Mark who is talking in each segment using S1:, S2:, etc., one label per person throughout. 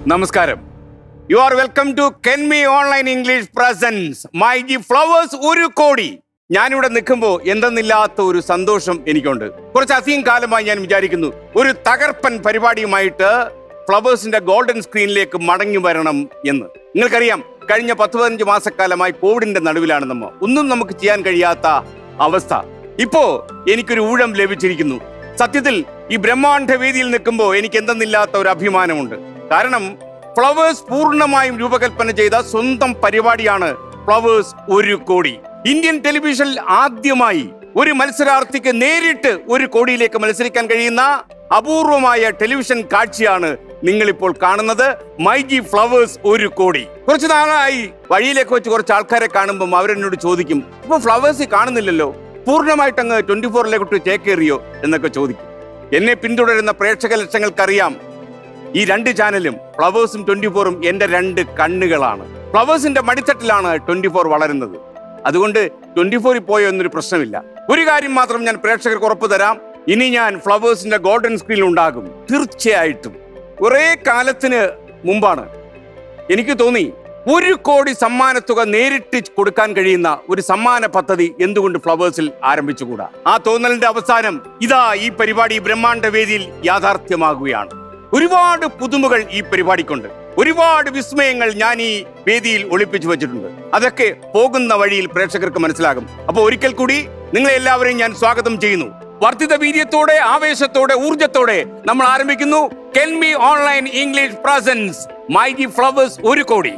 S1: നമസ്കാരം you are welcome to കെൻമി online English presents my G Flowers ഒരു കോടി ഞാനിവിടെ നിൽക്കുമ്പോൾ എന്തെന്നില്ലാത്ത ഒരു സന്തോഷം എനിക്കുണ്ട് കുറച്ചധികം കാലമായി ഞാൻ വിചാരിക്കുന്നു ഒരു തകർപ്പൻ പരിപാടിയുമായിട്ട് ഫ്ലവേഴ്സിന്റെ ഗോൾഡൻ സ്ക്രീനിലേക്ക് മടങ്ങി വരണം എന്ന് നിങ്ങൾക്കറിയാം കഴിഞ്ഞ പത്ത് പതിനഞ്ച് മാസക്കാലമായി കോവിഡിന്റെ നടുവിലാണ് നമ്മ ഒന്നും നമുക്ക് ചെയ്യാൻ കഴിയാത്ത അവസ്ഥ ഇപ്പോ എനിക്കൊരു ഊഴം ലഭിച്ചിരിക്കുന്നു സത്യത്തിൽ ഈ ബ്രഹ്മാണ്ഡ വേദിയിൽ നിൽക്കുമ്പോൾ എനിക്ക് എന്തെന്നില്ലാത്ത ഒരു അഭിമാനമുണ്ട് കാരണം ഫ്ലവേഴ്സ് പൂർണ്ണമായും രൂപകൽപ്പന ചെയ്ത സ്വന്തം പരിപാടിയാണ് ഫ്ലവേഴ്സ് ഒരു കോടി ഇന്ത്യൻ ടെലിവിഷനിൽ ആദ്യമായി ഒരു മത്സരാർത്ഥിക്ക് നേരിട്ട് ഒരു കോടിയിലേക്ക് മത്സരിക്കാൻ കഴിയുന്ന അപൂർവമായ ടെലിവിഷൻ കാഴ്ചയാണ് നിങ്ങളിപ്പോൾ കാണുന്നത് മൈജി ഫ്ലവേഴ്സ് ഒരു കോടി കുറച്ച് നാളായി വഴിയിലേക്ക് വെച്ച് കുറച്ച് ആൾക്കാരെ കാണുമ്പോൾ അവരെന്നോട് ചോദിക്കും ഇപ്പൊ ഫ്ലവേഴ്സ് കാണുന്നില്ലല്ലോ പൂർണ്ണമായിട്ട് അങ്ങ് ട്വന്റി ഫോറിലേക്ക് ചേക്കേറിയോ എന്നൊക്കെ ചോദിക്കും എന്നെ പിന്തുടരുന്ന പ്രേക്ഷക ലക്ഷങ്ങൾക്കറിയാം ഈ രണ്ട് ചാനലും ഫ്ലവേഴ്സും ട്വന്റി ഫോറും എന്റെ രണ്ട് കണ്ണുകളാണ് ഫ്ലവേഴ്സിന്റെ മടിത്തട്ടിലാണ് ട്വന്റി ഫോർ വളരുന്നത് അതുകൊണ്ട് ട്വന്റി ഫോറിൽ പോയോ എന്നൊരു പ്രശ്നമില്ല ഒരു കാര്യം മാത്രം ഞാൻ പ്രേക്ഷകർക്ക് ഉറപ്പു തരാം ഇനി ഞാൻ ഫ്ലവേഴ്സിന്റെ ഗോൾഡൻ സ്ക്രീനിൽ ഉണ്ടാകും തീർച്ചയായിട്ടും കുറെ കാലത്തിന് മുമ്പാണ് എനിക്ക് തോന്നി ഒരു കോടി സമ്മാനത്തുക നേരിട്ട് കൊടുക്കാൻ കഴിയുന്ന ഒരു സമ്മാന പദ്ധതി എന്തുകൊണ്ട് ഫ്ലവേഴ്സിൽ ആരംഭിച്ചുകൂടാ ആ തോന്നലിന്റെ അവസാനം ഇതാ ഈ പരിപാടി ബ്രഹ്മാണ്ഡ വേദിയിൽ യാഥാർത്ഥ്യമാകുകയാണ് ഒരുപാട് പുതുമകൾ ഈ പരിപാടിക്കുണ്ട് ഒരുപാട് വിസ്മയങ്ങൾ ഞാൻ ഈ വേദിയിൽ ഒളിപ്പിച്ചു വെച്ചിട്ടുണ്ട് അതൊക്കെ പോകുന്ന വഴിയിൽ പ്രേക്ഷകർക്ക് മനസ്സിലാകും അപ്പൊ ഒരിക്കൽ കൂടി നിങ്ങളെ എല്ലാവരെയും ഞാൻ സ്വാഗതം ചെയ്യുന്നു വർദ്ധിത വീര്യത്തോടെ ആവേശത്തോടെ ഊർജത്തോടെ നമ്മൾ ആരംഭിക്കുന്നു കെൻമി online English presents my G Flowers ഒരു കോടി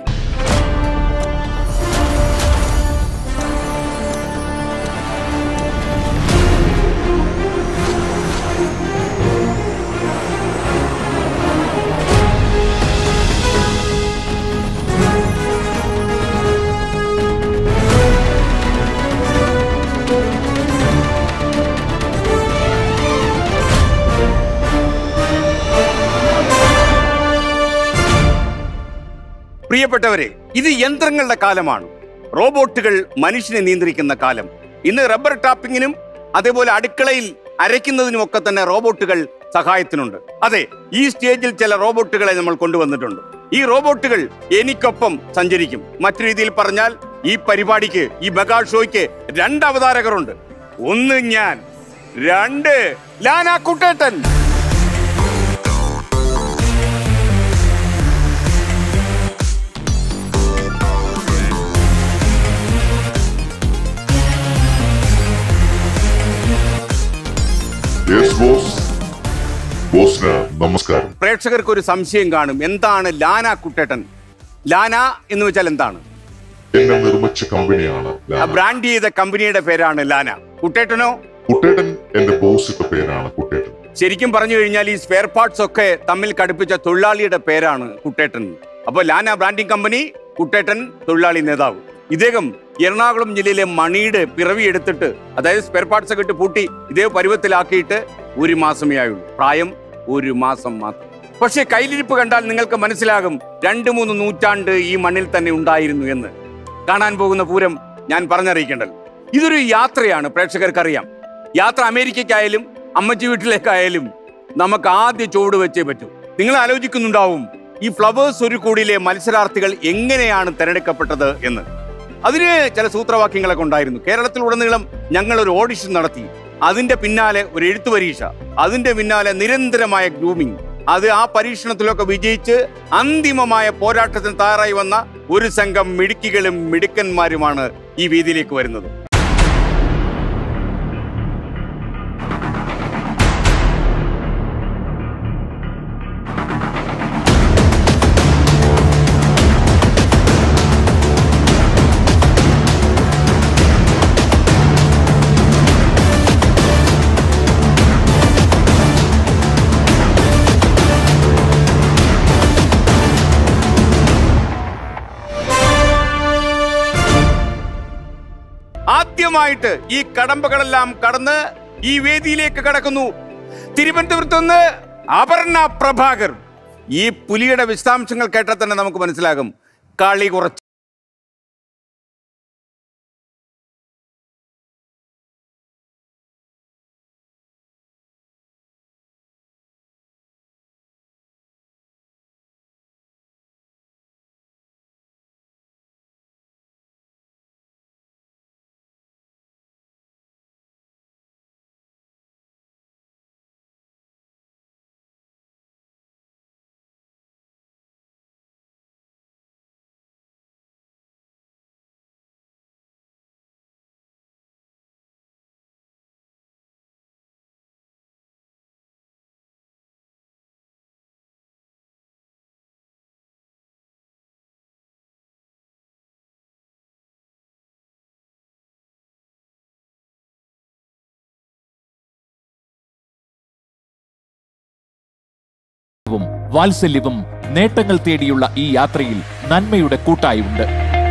S1: പ്രിയപ്പെട്ടവരെ ഇത് യന്ത്രങ്ങളുടെ കാലമാണ് റോബോട്ടുകൾ മനുഷ്യനെ നിയന്ത്രിക്കുന്ന കാലം ഇന്ന് റബ്ബർ ടാപ്പിങ്ങിനും അതേപോലെ അടുക്കളയിൽ അരയ്ക്കുന്നതിനുമൊക്കെ തന്നെ റോബോട്ടുകൾ സഹായത്തിനുണ്ട് അതെ ഈ സ്റ്റേജിൽ ചില റോബോട്ടുകളെ നമ്മൾ കൊണ്ടുവന്നിട്ടുണ്ട് ഈ റോബോട്ടുകൾ എനിക്കൊപ്പം സഞ്ചരിക്കും മറ്റു രീതിയിൽ പറഞ്ഞാൽ ഈ പരിപാടിക്ക് ഈ മെഗാ ഷോയ്ക്ക് രണ്ട് അവതാരകരുണ്ട് ഒന്ന് ഞാൻ രണ്ട് ലാന കുട്ടേട്ടൻ
S2: യെസ് ബോസ് ബോസിന് നമസ്കാരം
S1: പ്രേക്ഷകർക്ക് ഒരു സംശയം കാണും എന്താണ് ലാന കുട്ടേട്ടൻ ലാന എന്ന് വെച്ചാൽ എന്താണ്
S2: എന്നെ നിർമ്മിച്ച കമ്പനിയാണ്
S1: ആ
S2: ലാന.
S1: ബ്രാൻഡ് ചെയ്ത കമ്പനിയുടെ പേരാണ് ലാന കുട്ടേട്ടനോ
S2: കുട്ടേട്ടൻ എന്റെ ബോസിന്റെ പേരാണ് കുട്ടേട്ടൻ
S1: ശരിക്കും പറഞ്ഞു കഴിഞ്ഞാൽ ഈ സ്പെയർ പാർട്സ് ഒക്കെ തമ്മിൽ കടുപ്പിച്ച തൊഴിലാളിയുടെ പേരാണ് കുട്ടേട്ടൻ അപ്പൊ ലാന ബ്രാൻഡിംഗ് കമ്പനി കുട്ടേട്ടൻ തൊഴിലാളി നേതാവ് ഇദ്ദേഹം എറണാകുളം ജില്ലയിലെ മണിയുടെ പിറവി എടുത്തിട്ട് അതായത് സ്പെയർ പാർട്സ് ഒക്കെ ഇട്ട് പൂട്ടി ഇതേ പരുവത്തിലാക്കിയിട്ട് ഒരു മാസമേ ആയുള്ളൂ പ്രായം ഒരു മാസം മാത്രം പക്ഷേ കയ്യിലിരിപ്പ് കണ്ടാൽ നിങ്ങൾക്ക് മനസ്സിലാകും രണ്ട് മൂന്ന് നൂറ്റാണ്ട് ഈ മണ്ണിൽ തന്നെ ഉണ്ടായിരുന്നു എന്ന് കാണാൻ പോകുന്ന പൂരം ഞാൻ പറഞ്ഞറിയിക്കേണ്ടല്ലോ ഇതൊരു യാത്രയാണ് പ്രേക്ഷകർക്കറിയാം യാത്ര അമേരിക്കയ്ക്കായാലും അമ്മച്ചി വീട്ടിലേക്കായാലും നമുക്ക് ആദ്യ ചുവട് വെച്ചേ പറ്റൂ നിങ്ങൾ ആലോചിക്കുന്നുണ്ടാവും ഈ ഫ്ലവേഴ്സ് ഒരു കൂടിയിലെ മത്സരാർത്ഥികൾ എങ്ങനെയാണ് തിരഞ്ഞെടുക്കപ്പെട്ടത് എന്ന് അതിന് ചില സൂത്രവാക്യങ്ങളൊക്കെ ഉണ്ടായിരുന്നു കേരളത്തിലുടനീളം ഞങ്ങൾ ഒരു ഓഡിഷൻ നടത്തി അതിന്റെ പിന്നാലെ ഒരു എഴുത്തു പരീക്ഷ അതിന്റെ പിന്നാലെ നിരന്തരമായ ഗ്രൂമിംഗ് അത് ആ പരീക്ഷണത്തിലൊക്കെ വിജയിച്ച് അന്തിമമായ പോരാട്ടത്തിന് തയ്യാറായി വന്ന ഒരു സംഘം മിടുക്കികളും മിടുക്കന്മാരുമാണ് ഈ വേദിയിലേക്ക് വരുന്നത് ആദ്യമായിട്ട് ഈ കടമ്പകളെല്ലാം കടന്ന് ഈ വേദിയിലേക്ക് കടക്കുന്നു തിരുവനന്തപുരത്ത് നിന്ന് അപർണ പ്രഭാകർ ഈ പുലിയുടെ വിശദാംശങ്ങൾ കേട്ടാൽ തന്നെ നമുക്ക് മനസ്സിലാകും കളി കുറച്ച്
S3: വാത്സല്യവും നേട്ടങ്ങൾ തേടിയുള്ള ഈ യാത്രയിൽ നന്മയുടെ കൂട്ടായുണ്ട്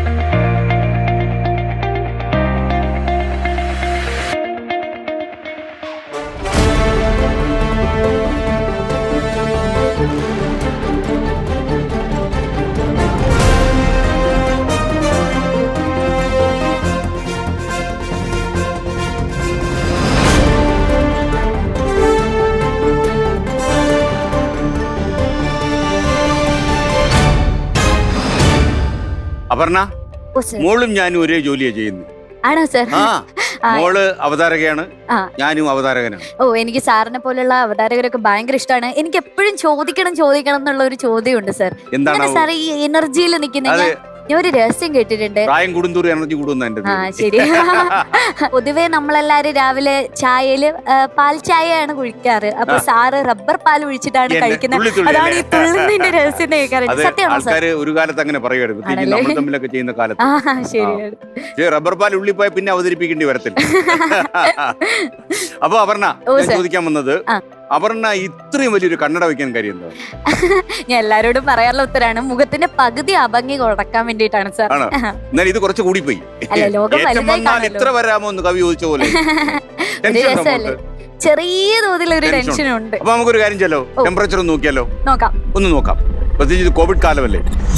S1: അപർണ
S4: ഓ സർ
S1: മോളും ഞാനും ഒരേ ജോലിയാ ചെയ്യുന്നു
S4: ആണോ സർ
S1: ആ
S4: ആ.
S1: മോള് അവതാരകയാണ്
S4: ആ.
S1: ഞാനും അവതാരകനാണ്
S4: ഓ എനിക്ക് സാറിനെ പോലുള്ള അവതാരകരൊക്കെ ഭയങ്കര ഇഷ്ടമാണ് എനിക്ക് എപ്പോഴും ചോദിക്കണം ചോദിക്കണം എന്നുള്ള ഒരു ചോദ്യമുണ്ട് സർ
S1: എന്താണ്
S4: ഇങ്ങനെ സാർ ഈ എനർജിയിൽ നിൽക്കുന്ന
S1: അതെ.
S4: ഞാൻ ഞാൻ ഒരു രഹസ്യം കേട്ടിട്ടുണ്ട്
S1: പ്രായം കൂടുന്തോറും എനർജി കൂടുന്ന എന്റെ
S4: ആ ശരി പൊതുവെ നമ്മളെല്ലാരും രാവിലെ ചായയില് ആ, പാൽ ചായയാണ് കുഴിക്കാറ് അപ്പൊ സാറ് റബ്ബർ പാൽ ഒഴിച്ചിട്ടാണ്
S1: എന്നെ
S4: കഴിക്കുന്നത്
S1: തുള്ളി തുള്ളി
S4: അതാണ് ഈ
S1: അല്ലേ?
S4: തുള്ളുന്നതിന്റെ രഹസ്യം എന്ന് കേൾക്കാറുണ്ട്
S1: അതെ
S4: സത്യമാണോ സാർ
S1: ആൾക്കാര് ഒരു കാലത്ത് അങ്ങനെ പറയുമായിരുന്നു പ്രത്യേകിച്ച്
S4: ആണല്ലേ?
S1: നമ്മൾ തമ്മിലൊക്കെ ചെയ്യുന്ന കാലത്ത്
S4: ആ ശരിയാണ്
S1: പക്ഷേ റബ്ബർ പാൽ ഉള്ളിപ്പോയ പിന്നെ അവതരിപ്പിക്കേണ്ടി വരത്തില്ല അപ്പൊ അപർണ
S4: ഓ,
S1: ഞാൻ
S4: സർ.
S1: ചോദിക്കാൻ വന്നത്
S4: ആ.
S1: അപർണ ഇത്രയും വലിയൊരു കണ്ണട വെക്കാൻ കാര്യം എന്താ
S4: ഞാൻ എല്ലാരോടും പറയാറുള്ള ഉത്തരാണ് മുഖത്തിന്റെ പകുതി അഭംഗി കൊടുക്കാൻ വേണ്ടിയിട്ടാണ് സാർ
S1: ആണോ എന്നാൽ ഇത് കുറച്ച് കൂടിപ്പോയി
S4: അല്ല, ലോകം
S1: ഏറ്റം
S4: വലുതായി
S1: വന്നാൽ
S4: കാണുമല്ലോ.
S1: ഇത്ര വരാമോ എന്ന് കവി ചോദിച്ച പോലെ
S4: ഒരു
S1: ടെൻഷൻ ഉണ്ടോ
S4: രസമല്ലേ
S1: മോൾക്ക്?
S4: ചെറിയ തോതിൽ ഒരു
S1: ടെൻഷൻ
S4: ടെൻഷൻ ഉണ്ട്
S1: അപ്പൊ നമുക്കൊരു കാര്യം ചെല്ലോ
S4: ഓ.
S1: ടെമ്പറേച്ചർ ഒന്ന് നോക്കിയാലോ
S4: നോക്കാം
S1: ഒന്ന് നോക്കാം പ്രത്യേകിച്ച് ഇത് കോവിഡ് കാലമല്ലേ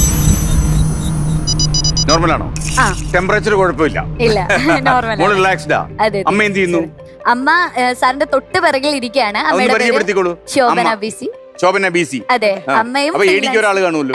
S1: നോർമലാണോ
S4: ആ
S1: ടെമ്പറേച്ചർ കുഴപ്പമില്ല
S4: ഇല്ല നോർമൽ
S1: മോള് റിലാക്സ്ഡാ
S4: അതെ
S1: അമ്മ എന്ത് ചെയ്യുന്നു
S4: അമ്മ ഏ, സാറിന്റെ തൊട്ട് പിറകിൽ ഇരിക്കുകയാണ്
S1: ഒന്ന്
S4: അമ്മയുടെ പേര്
S1: പരിചയപ്പെടുത്തിക്കോളൂ
S4: ശോഭന
S1: അമ്മ.
S4: B C
S1: Shobhana B C
S4: അതെ
S1: ആ.
S4: അമ്മയും
S1: അപ്പൊ എടിക്ക്
S4: freelance-
S1: ഒരാൾ കാണുമല്ലോ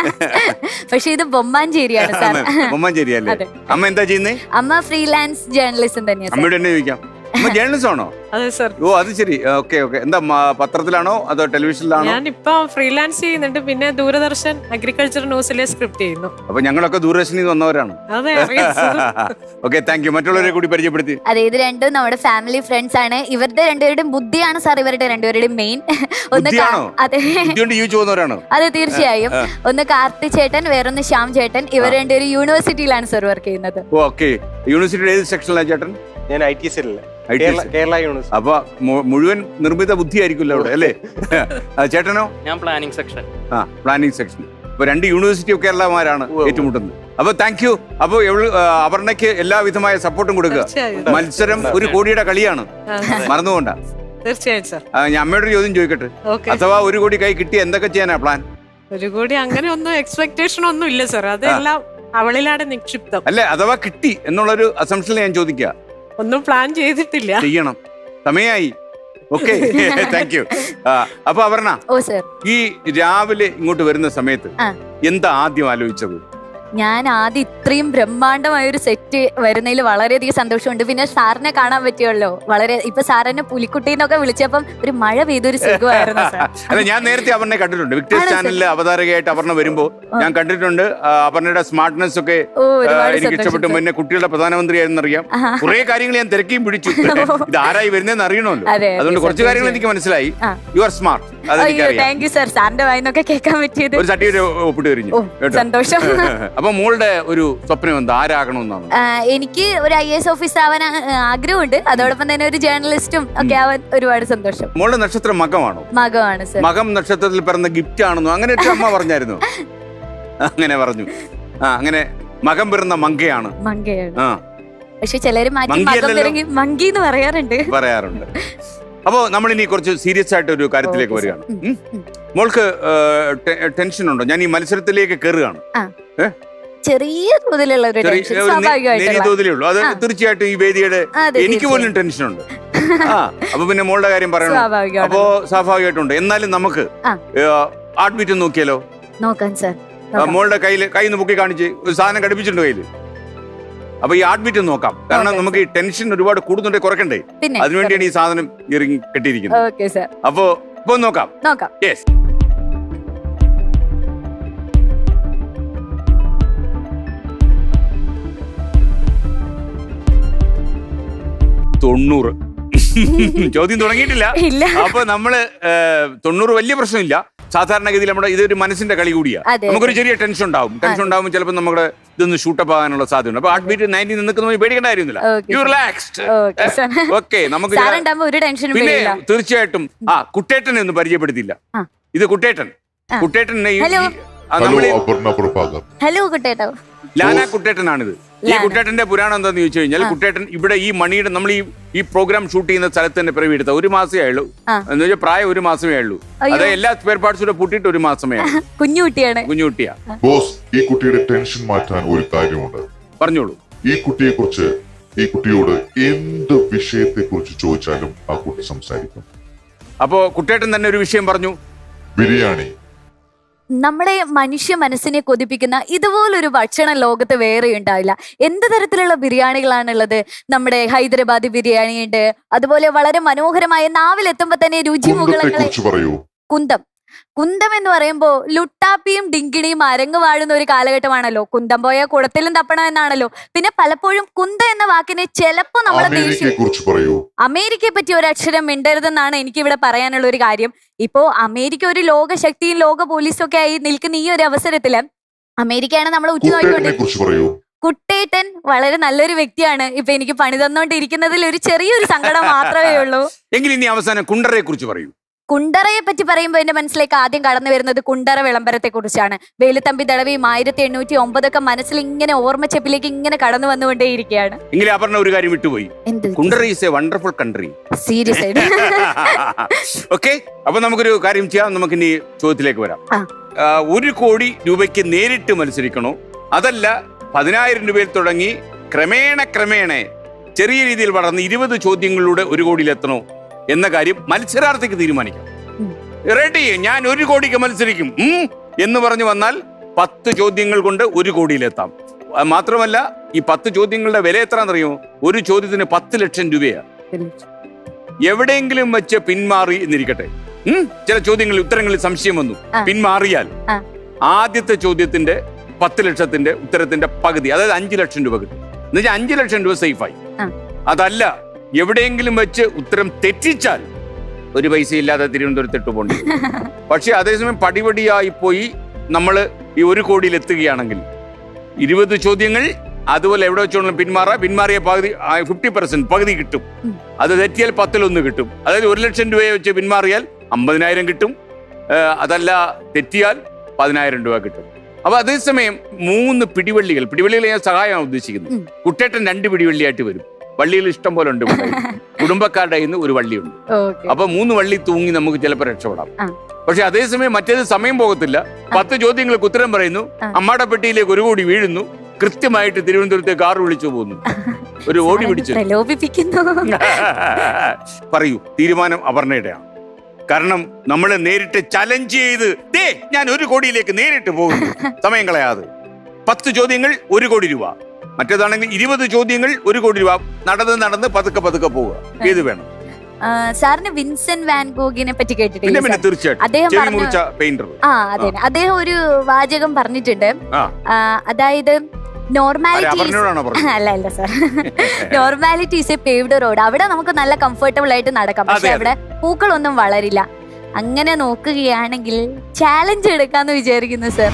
S4: പക്ഷെ ഇത് ബൊമ്മാഞ്ചേരിയാണ് സാർ
S1: ഉമ്മഞ്ചേരി അല്ലേ
S4: അതെ.
S1: അമ്മ എന്താ ചെയ്യുന്നേ
S4: അമ്മ ഫ്രീലാൻസ് ജേർണലിസം തന്നെയാണ് സാർ
S1: അമ്മയോട് എന്നെ ചോദിക്കാം അമ്മ ജേർണലിസ്റ്റ് ആണോ
S5: അതെ സർ
S1: ഓ അത് ശരി ഓക്കെ ഓക്കെ എന്താ മ- പത്രത്തിലാണോ അതോ ടെലിവിഷനിലാണോ
S5: ഞാൻ ഇപ്പൊ ഫ്രീലാൻസ് ചെയ്യുന്നുണ്ട് പിന്നെ ദൂരദർശൻ അഗ്രികൾച്ചർ ന്യൂസിലെ സ്ക്രിപ്റ്റ് ചെയ്യുന്നു
S1: അപ്പൊ ഞങ്ങളൊക്കെ ദൂരദർശനിൽ നിന്ന് വന്നവരാണ്
S5: അതെ അറിയാം sir.
S1: ഓക്കെ താങ്ക് യു മറ്റുള്ളവരെ കൂടി പരിചയപ്പെടുത്തി
S4: അതെ ഇത് രണ്ടും നമ്മുടെ ഫാമിലി ഫ്രണ്ട്സ് ആണ് ഇവരുടെ രണ്ടുപേരുടെയും ബുദ്ധിയാണ് സാർ ഇവരുടെ രണ്ടുപേരുടെയും മെയിൻ ഒന്ന് കാ-
S1: ബുദ്ധിയാണോ?
S4: അതെ
S1: ഇതുകൊണ്ട് ജീവിച്ചു പോകുന്നവരാണോ
S4: അതെ തീർച്ചയായും ഒന്ന് കാർത്തി ചേട്ടൻ വേറൊന്ന് ശ്യാം ചേട്ടൻ ഇവർ രണ്ടുപേരും യൂണിവേഴ്സിറ്റിയിലാണ് സാർ വർക്ക് ചെയ്യുന്നത്
S1: ഓ ഓക്കെ യൂണിവേഴ്സിറ്റിയുടെ ഏത് സെക്ഷനിലാണ് ചേട്ടൻ
S6: ഞാൻ ഐ ടി സെല്ലില്
S1: IT
S6: Kerala
S1: cell.
S6: Kerala university
S1: അപ്പൊ മു- മുഴുവൻ നിർമ്മിത ബുദ്ധിയായിരിക്കുമല്ലോ അവിടെ അല്ലേ ആ, ചേട്ടനോ
S7: ഞാൻ പ്ലാനിങ് സെക്ഷൻ
S1: ആ പ്ലാനിങ് സെക്ഷൻ അപ്പൊ രണ്ട് യൂണിവേഴ്സിറ്റി ഒക്കെ കേരളമാരാണ്
S6: ഉവ്വ് ഉവ്വ്.
S1: ഏറ്റുമുട്ടുന്നത് അപ്പൊ താങ്ക് യു അപ്പൊ എവള് ആ, അപർണയ്ക്ക് എല്ലാവിധമായ സപ്പോർട്ടും കൊടുക്കുക
S5: തീർച്ചയായും
S1: മത്സരം ഒരു കോടിയുടെ കളിയാണ്
S5: അതെ.
S1: മറന്നുകൊണ്ട
S5: തീർച്ചയായും സർ
S1: ഞാൻ അമ്മയോട് ഒരു ചോദ്യം ചോദിക്കട്ടെ
S5: ഓക്കെ
S1: അഥവാ ഒരു കോടി കൈ കിട്ടി എന്തൊക്കെ ചെയ്യാനാ പ്ലാൻ
S5: ഒരു കൂടി അങ്ങനെ ഒന്നും എക്സ്പെക്ടേഷൻ ഒന്നും ഇല്ല സർ അതെല്ലാം അവളിലാണ് നിക്ഷിപ്തം
S1: അല്ലെ അഥവാ കിട്ടി എന്നുള്ളൊരു അസംഷനിൽ ഞാൻ ചോദിക്കുക
S5: ഒന്നും പ്ലാൻ ചെയ്തിട്ടില്ല
S1: ചെയ്യണം സമയായി ഓക്കെ താങ്ക് യു അപ്പൊ അപർണ
S4: ഓ സാർ
S1: ഈ രാവിലെ ഇങ്ങോട്ട് വരുന്ന സമയത്ത്
S4: ആ.
S1: എന്താ ആദ്യം ആലോചിച്ചത്
S4: ഞാൻ ആദ്യം ഇത്രയും ബ്രഹ്മാണ്ഡമായ ഒരു സെറ്റ് വരുന്നതിൽ വളരെയധികം സന്തോഷമുണ്ട് പിന്നെ സാറിനെ കാണാൻ പറ്റുമല്ലോ വളരെ ഇപ്പൊ സാറിനെ പുലിക്കുട്ടി എന്നൊക്കെ വിളിച്ചപ്പം ഒരു മഴ പെയ്തൊരു സുഖമായിരുന്നു സാർ
S1: അല്ല ഞാൻ നേരത്തെ അപർണയെ കണ്ടിട്ടുണ്ട് വിക്ടേഴ്സ്
S4: ആണോ, സർ?
S1: ചാനലിൽ അവതാരകയായിട്ട് അപർണ വരുമ്പോ ഞാൻ കണ്ടിട്ടുണ്ട് ആ, അപർണയുടെ സ്മാർട്ട്നെസ് ഒക്കെ
S4: ഓ
S1: ആ,
S4: ഒരുപാട്
S1: എനിക്ക് ഇഷ്ടപ്പെട്ടു
S4: സന്തോഷം
S1: പിന്നെ കുട്ടികളുടെ പ്രധാനമന്ത്രിയായിരുന്നു അറിയാം
S4: ആഹാ.
S1: കുറെ കാര്യങ്ങൾ ഞാൻ തിരക്കിയും പിടിച്ചു ഇത് ആരായി വരുന്നതെന്ന് അറിയണമല്ലോ
S4: അതെ, അതെ,
S1: അതുകൊണ്ട്
S4: സർ,
S1: കുറച്ച് കാര്യങ്ങൾ
S4: തീർച്ചയായും.
S1: എനിക്ക് മനസ്സിലായി
S4: ആ.
S1: യു ആർ സ്മാർട്ട്
S4: അയ്യോ
S1: അതെനിക്കറിയാം
S4: താങ്ക് യു സാർ സാറിന്റെ വായിന്നൊക്കെ കേൾക്കാൻ പറ്റിയത്
S1: ഒരു സർട്ടിഫിക്കറ്റ് ഒപ്പിട്ട് കഴിഞ്ഞു
S4: ഓ
S1: കേട്ടോ
S4: സന്തോഷം
S1: അപ്പൊ മോളുടെ ഒരു സ്വപ്നം എന്താ ആരാകണമെന്നാണ്
S4: ആ, എനിക്ക് ഒരു ഐ എസ് ഓഫീസർ ആവാൻ ആ, ആഗ്രഹമുണ്ട് അതോടൊപ്പം തന്നെ ഒരു ജേർണലിസ്റ്റും ഒക്കെ ആവാൻ ഒരുപാട് സന്തോഷം
S1: മോളുടെ നക്ഷത്രം മകമാണോ
S4: മകമാണ് സർ
S1: മകം നക്ഷത്രത്തിൽ പിറന്ന ഗിഫ്റ്റ് ആണെന്നോ അങ്ങനെ ഒരു അമ്മ പറഞ്ഞായിരുന്നു അങ്ങനെ പറഞ്ഞു ആ അങ്ങനെ മകം പിറന്ന മങ്കയാണ്
S4: മങ്കയാണ്
S1: ആ
S4: പക്ഷെ ചിലര് മാറ്റി മകം
S1: മങ്കിയല്ലല്ലോ.
S4: പിറങ്ങി മങ്കി എന്ന് പറയാറുണ്ട്
S1: പറയാറുണ്ട് അപ്പോ നമ്മൾ ഇനി കുറച്ച് സീരിയസ് ആയിട്ട് ഒരു കാര്യത്തിലേക്ക്
S4: ഓക്കേ, സർ.
S1: വരികയാണ്
S4: ഉം,
S1: ഉം?
S4: ഉം.
S1: മോൾക്ക് ടെൻഷൻ ഉണ്ടോ ഞാൻ ഈ മത്സരത്തിലേക്ക് കയറുകയാണ്
S4: ചെറിയ തോതിലുള്ള ഒരു
S1: ചെറിയ-
S4: ടെൻഷൻ
S1: ഒരു നേ- നേരിയ
S4: സ്വാഭാവികമായിട്ടുള്ള
S1: തോതിലേ ഉള്ളൂ അത്
S4: ആ.
S1: തീർച്ചയായിട്ടും ഈ വേദിയുടെ
S4: അതെ,
S1: എനിക്ക് പോലും
S4: തീർച്ചയായും.
S1: ടെൻഷൻ ഉണ്ട് ആ അപ്പൊ പിന്നെ മോളുടെ കാര്യം പറയണം
S4: സ്വാഭാവികമാണ്
S1: അപ്പോ സ്വാഭാവികമായിട്ടുണ്ട് എന്നാലും നമുക്ക്
S4: ആ.
S1: ഹാർട്ട് ബീറ്റ് നോക്കിയാലോ
S4: നോക്കാം സർ
S1: ആ, മോളുടെ കയ്യിൽ കൈ ഒന്ന് പൊക്കി കാണിച്ച് ഒരു സാധനം ഘടിപ്പിച്ചിട്ടുണ്ട് കയ്യിൽ അപ്പൊ ഈ ഹാർട്ട് ബീറ്റ് നോക്കാം കാരണം
S4: നോക്കാം,
S1: നമുക്ക് ഈ ടെൻഷൻ ഒരുപാട് കൂടുന്നുണ്ടെ കുറക്കണ്ടേ
S4: പിന്നെ
S1: അതിനുവേണ്ടിയാണ് ഈ സാധനം ഇറങ്ങി കെട്ടിയിരിക്കുന്നത്
S4: ഓക്കെ സർ
S1: അപ്പോ ഇപ്പൊ ഒന്ന് നോക്കാം
S4: നോക്കാം
S1: യെസ് തൊണ്ണൂറ് ചോദ്യം തുടങ്ങിയിട്ടില്ല
S4: ഇല്ല
S1: അപ്പൊ നമ്മള് ഏഹ്, തൊണ്ണൂറ് വലിയ പ്രശ്നമില്ല സാധാരണഗതിയിൽ നമ്മുടെ ഇതൊരു മനസ്സിന്റെ കളി കൂടിയാ
S4: അതെ,
S1: നമുക്കൊരു ചെറിയ ടെൻഷൻ ഉണ്ടാവും ടെൻഷൻ ഉണ്ടാവുമ്പോൾ ചിലപ്പോൾ നമ്മുടെ ഇതൊന്ന് ഷൂട്ടപ്പ് ആകാനുള്ള സാധ്യത അപ്പൊ ഹാർട്ട് ബീറ്റ് നയൻറ്റി നിൽക്കുന്ന പേടിക്കേണ്ട കാര്യമൊന്നുമില്ല
S4: Okay,
S1: you
S4: sir.
S1: Relaxed
S4: Okay, sir.
S1: Okay നമുക്ക്
S4: സാർ
S1: ചില-
S4: ഉണ്ടാകുമ്പോ ഒരു ടെൻഷനും
S1: പിന്നെ
S4: വരില്ല
S1: തീർച്ചയായിട്ടും ആ കുട്ടേട്ടനെ ഒന്ന് പരിചയപ്പെടുത്തില്ല
S4: ആ.
S1: ഇത് കുട്ടേട്ടൻ
S4: ആ.
S1: കുട്ടേട്ടൻ ഈ-
S4: ഹലോ.
S1: ഈ- ആ,
S2: ഹലോ
S1: നമ്മള്
S2: അപർണ പ്രഭാകർ
S4: ഹലോ കുട്ടേട്ടോ
S1: ലാന കുട്ടേട്ടനാണിത് ഈ
S4: ലാന.
S1: കുട്ടേട്ടന്റെ പുരാണം എന്താന്ന് ചോദിച്ചു കഴിഞ്ഞാൽ കുട്ടേട്ടൻ ഇവിടെ ഈ മണിയുടെ നമ്മൾ ഈ ഈ പ്രോഗ്രാം ഷൂട്ട് ചെയ്യുന്ന സ്ഥലത്ത് തന്നെ പിറവി എടുത്ത ഒരു മാസമേ ആയുള്ളൂ
S4: ആ.
S1: എന്ന് വെച്ചാൽ പ്രായം ഒരു മാസമേ ആയുള്ളൂ
S4: അയ്യോ.
S1: അത് എല്ലാ സ്പെയർ പാർട്സും കൂടെ പൂട്ടിയിട്ട് ഒരു മാസമേ ആയുള്ളൂ
S4: കുഞ്ഞുകുട്ടിയാണ്
S1: കുഞ്ഞുകുട്ടിയാ
S2: ബോസ് ഈ കുട്ടിയുടെ ടെൻഷൻ മാറ്റാൻ ഒരു കാര്യമുണ്ട്
S1: പറഞ്ഞോളൂ
S2: ഈ കുട്ടിയെ കുറിച്ച് ഈ കുട്ടിയോട് എന്ത് വിഷയത്തെ കുറിച്ച് ചോദിച്ചാലും ആ കുട്ടി സംസാരിക്കും
S1: അപ്പോ കുട്ടേട്ടൻ തന്നെ ഒരു വിഷയം പറഞ്ഞു
S2: ബിരിയാണി
S4: നമ്മുടെ മനുഷ്യ മനസ്സിനെ കൊതിപ്പിക്കുന്ന ഇതുപോലൊരു ഭക്ഷണം ലോകത്ത് വേറെ ഉണ്ടാവില്ല എന്ത് തരത്തിലുള്ള ബിരിയാണികളാണുള്ളത് നമ്മുടെ ഹൈദരാബാദ് ബിരിയാണി ഉണ്ട് അതുപോലെ വളരെ മനോഹരമായ നാവിലെത്തുമ്പോ തന്നെ
S2: കുന്തത്തെ
S4: രുചിമുകളങ്ങളെ
S2: കുറിച്ച് പറയൂ
S4: കുന്തം കുന്തം എന്ന് പറയുമ്പോ ലുട്ടാപ്പിയും ഡിങ്കിണിയും അരങ്ങ് വാഴുന്ന ഒരു കാലഘട്ടമാണല്ലോ കുന്തം പോയ കുടത്തിലും തപ്പണം എന്നാണല്ലോ പിന്നെ പലപ്പോഴും കുന്ത എന്ന വാക്കിനെ ചിലപ്പോ നമ്മളെ ദേഷ്യം
S2: അമേരിക്കയെ കുറിച്ച് പറയൂ
S4: അമേരിക്കയെ പറ്റി ഒരു അക്ഷരം മിണ്ടരുതെന്നാണ് എനിക്ക് ഇവിടെ പറയാനുള്ള ഒരു കാര്യം ഇപ്പോ അമേരിക്ക ഒരു ലോകശക്തിയും ലോക പോലീസും ഒക്കെ ആയി നിൽക്കുന്ന ഈ ഒരു അവസരത്തില് അമേരിക്കയാണ് നമ്മൾ
S2: കുട്ടേട്ടനെ
S4: ഉറ്റുനോക്കിക്കൊണ്ട്
S2: കുറിച്ച് പറയൂ
S4: കുട്ടേട്ടൻ വളരെ നല്ലൊരു വ്യക്തിയാണ് ഇപ്പൊ എനിക്ക് പണി തന്നോണ്ടിരിക്കുന്നതിൽ ഒരു ചെറിയൊരു സങ്കടം മാത്രമേ ഉള്ളൂ
S1: എങ്കിൽ ഇനി അവസാനം കുണ്ടറയെ കുറിച്ച് പറയൂ
S4: കുണ്ടറയെ പറ്റി പറയുമ്പോൾ എന്റെ മനസ്സിലേക്ക് ആദ്യം കടന്നു വരുന്നത് കുണ്ടറ വിളംബരത്തെ കുറിച്ചാണ് വേലുത്തമ്പി ദളവിയും ആയിരത്തി എണ്ണൂറ്റി ഒമ്പതൊക്കെ മനസ്സിൽ ഇങ്ങനെ ഓർമ്മച്ചെപ്പിലേക്ക് ഇങ്ങനെ കടന്നു വന്നുകൊണ്ടേയിരിക്കുകയാണ്
S1: എങ്കിൽ അപർണ ഒരു കാര്യം വിട്ടുപോയി
S4: എന്ത്
S1: Kundara is a wonderful country
S4: serious ആയിട്ട്
S1: ഓക്കെ അപ്പൊ നമുക്കൊരു കാര്യം ചെയ്യാം നമുക്ക് ഇനി ചോദ്യത്തിലേക്ക് വരാം
S4: ആ.
S1: ആ, ഒരു കോടി രൂപയ്ക്ക് നേരിട്ട് മത്സരിക്കണോ അതല്ല പതിനായിരം രൂപയിൽ തുടങ്ങി ക്രമേണ ക്രമേണ ചെറിയ രീതിയിൽ വളർന്ന് ഇരുപത് ചോദ്യങ്ങളിലൂടെ ഒരു കോടിയിലെത്തണോ എന്ന കാര്യം മത്സരാർത്ഥിക്ക് തീരുമാനിക്കാം
S4: ഉം.
S1: റെഡി ഞാൻ ഒരു കോടിക്ക് മത്സരിക്കും ഉം, എന്ന് പറഞ്ഞു വന്നാൽ പത്ത് ചോദ്യങ്ങൾ കൊണ്ട് ഒരു കോടിയിലെത്താം അത് മാത്രമല്ല ഈ പത്ത് ചോദ്യങ്ങളുടെ വില എത്രയാണെന്നറിയുമോ ഒരു ചോദ്യത്തിന് പത്ത് ലക്ഷം രൂപയാണ് എവിടെയെങ്കിലും വെച്ച് പിന്മാറി എന്നിരിക്കട്ടെ ഉം, ചില ചോദ്യങ്ങളിൽ ഉത്തരങ്ങളിൽ സംശയം വന്നു
S4: ആ.
S1: പിന്മാറിയാൽ
S4: ആ.
S1: ആദ്യത്തെ ചോദ്യത്തിന്റെ പത്ത് ലക്ഷത്തിന്റെ ഉത്തരത്തിന്റെ പകുതി അതായത് അഞ്ചു ലക്ഷം രൂപ കിട്ടും എന്നുവെച്ചാൽ അഞ്ചു ലക്ഷം രൂപ സേഫായി
S4: ആ.
S1: അതല്ല എവിടെയെങ്കിലും വെച്ച് ഉത്തരം തെറ്റിച്ചാൽ ഒരു പൈസ ഇല്ലാതെ തിരുവനന്തപുരത്ത് ഇട്ട് പോകേണ്ടി വരും. പക്ഷെ അതേസമയം പടിപടിയായി പോയി നമ്മൾ ഈ ഒരു കോടിയിൽ എത്തുകയാണെങ്കിൽ ഇരുപത് ചോദ്യങ്ങൾ അതുപോലെ എവിടെ വെച്ചോളും പിന്മാറാ പിന്മാറിയ പകുതി ഫിഫ്റ്റി പെർസെന്റ് പകുതി കിട്ടും
S4: ഉം.
S1: അത് തെറ്റിയാൽ പത്തിലൊന്ന് കിട്ടും അതായത് ഒരു ലക്ഷം രൂപയെ വെച്ച് പിന്മാറിയാൽ അമ്പതിനായിരം കിട്ടും ഏ, അതല്ല തെറ്റിയാൽ പതിനായിരം രൂപ കിട്ടും അപ്പൊ അതേസമയം മൂന്ന് പിടിവള്ളികൾ പിടിവള്ളികൾ ഞാൻ സഹായമാണ് ഉദ്ദേശിക്കുന്നത്
S4: ഉം.
S1: കുട്ടേട്ടൻ രണ്ട് പിടിവള്ളിയായിട്ട് വരും വള്ളിയിൽ ഇഷ്ടം പോലെ ഉണ്ട് ഇവിടെ. കുടുംബക്കാരുടെ കയ്യിൽ നിന്ന് ഒരു വള്ളിയുണ്ട്
S4: ഓക്കെ
S1: അപ്പൊ മൂന്ന് വള്ളി തൂങ്ങി നമുക്ക് ചിലപ്പോൾ രക്ഷപ്പെടാം
S4: ആ.
S1: പക്ഷെ അതേസമയം മറ്റേത് സമയം പോകത്തില്ല പത്ത് ചോദ്യങ്ങൾക്ക് ഉത്തരം പറയുന്നു
S4: ആ.
S1: അമ്മാടെ പെട്ടിയിലേക്ക് ഒരു കോടി വീഴുന്നു കൃത്യമായിട്ട് തിരുവനന്തപുരത്തെ കാർ വിളിച്ചു പോകുന്നു ഒരു ഓടി പിടിച്ചു
S4: പ്രലോഭിപ്പിക്കുന്നു
S1: പറയൂ തീരുമാനം അപർണയുടെയാണ് കാരണം നമ്മൾ നേരിട്ട് ചലഞ്ച് ചെയ്ത് ദേ ഞാൻ ഒരു കോടിയിലേക്ക് നേരിട്ട് പോകുന്നു സമയം കളയാതെ പത്ത് ചോദ്യങ്ങൾ ഒരു കോടി രൂപ മറ്റേതാണെങ്കിൽ ഇരുപത് ചോദ്യങ്ങൾ ഒരു കോടി രൂപ നടന്ന് നടന്ന് പതുക്കെ പതുക്കെ പോവുക ഏത് വേണം
S4: ആ, സാറിന് വിൻസെന്റ് വാൻഗോഗിനെ പറ്റി
S1: പിന്നെ
S4: കേട്ടിട്ടില്ല
S1: പിന്നെ തീർച്ചയായിട്ടും
S4: അദ്ദേഹം
S1: ചെവി
S4: പറഞ്ഞു
S1: മുറിച്ച പെയിന്റർ
S4: ആ അതെ അദ്ദേഹം ഒരു വാചകം പറഞ്ഞിട്ടുണ്ട്
S1: ആ
S4: ആ, അതായത് നോർമാലിറ്റി
S1: അപർണയോടാണോ പറഞ്ഞത്
S4: അല്ല അല്ല sir normality is a paved road അവിടെ നമുക്ക് നല്ല കംഫർട്ടബിൾ ആയിട്ട് നടക്കാം പക്ഷെ
S1: അതെ, അതെ.
S4: അവിടെ പൂക്കളൊന്നും വളരില്ല അങ്ങനെ നോക്കുകയാണെങ്കിൽ ചാലഞ്ച് എടുക്കാന്ന് വിചാരിക്കുന്നു സർ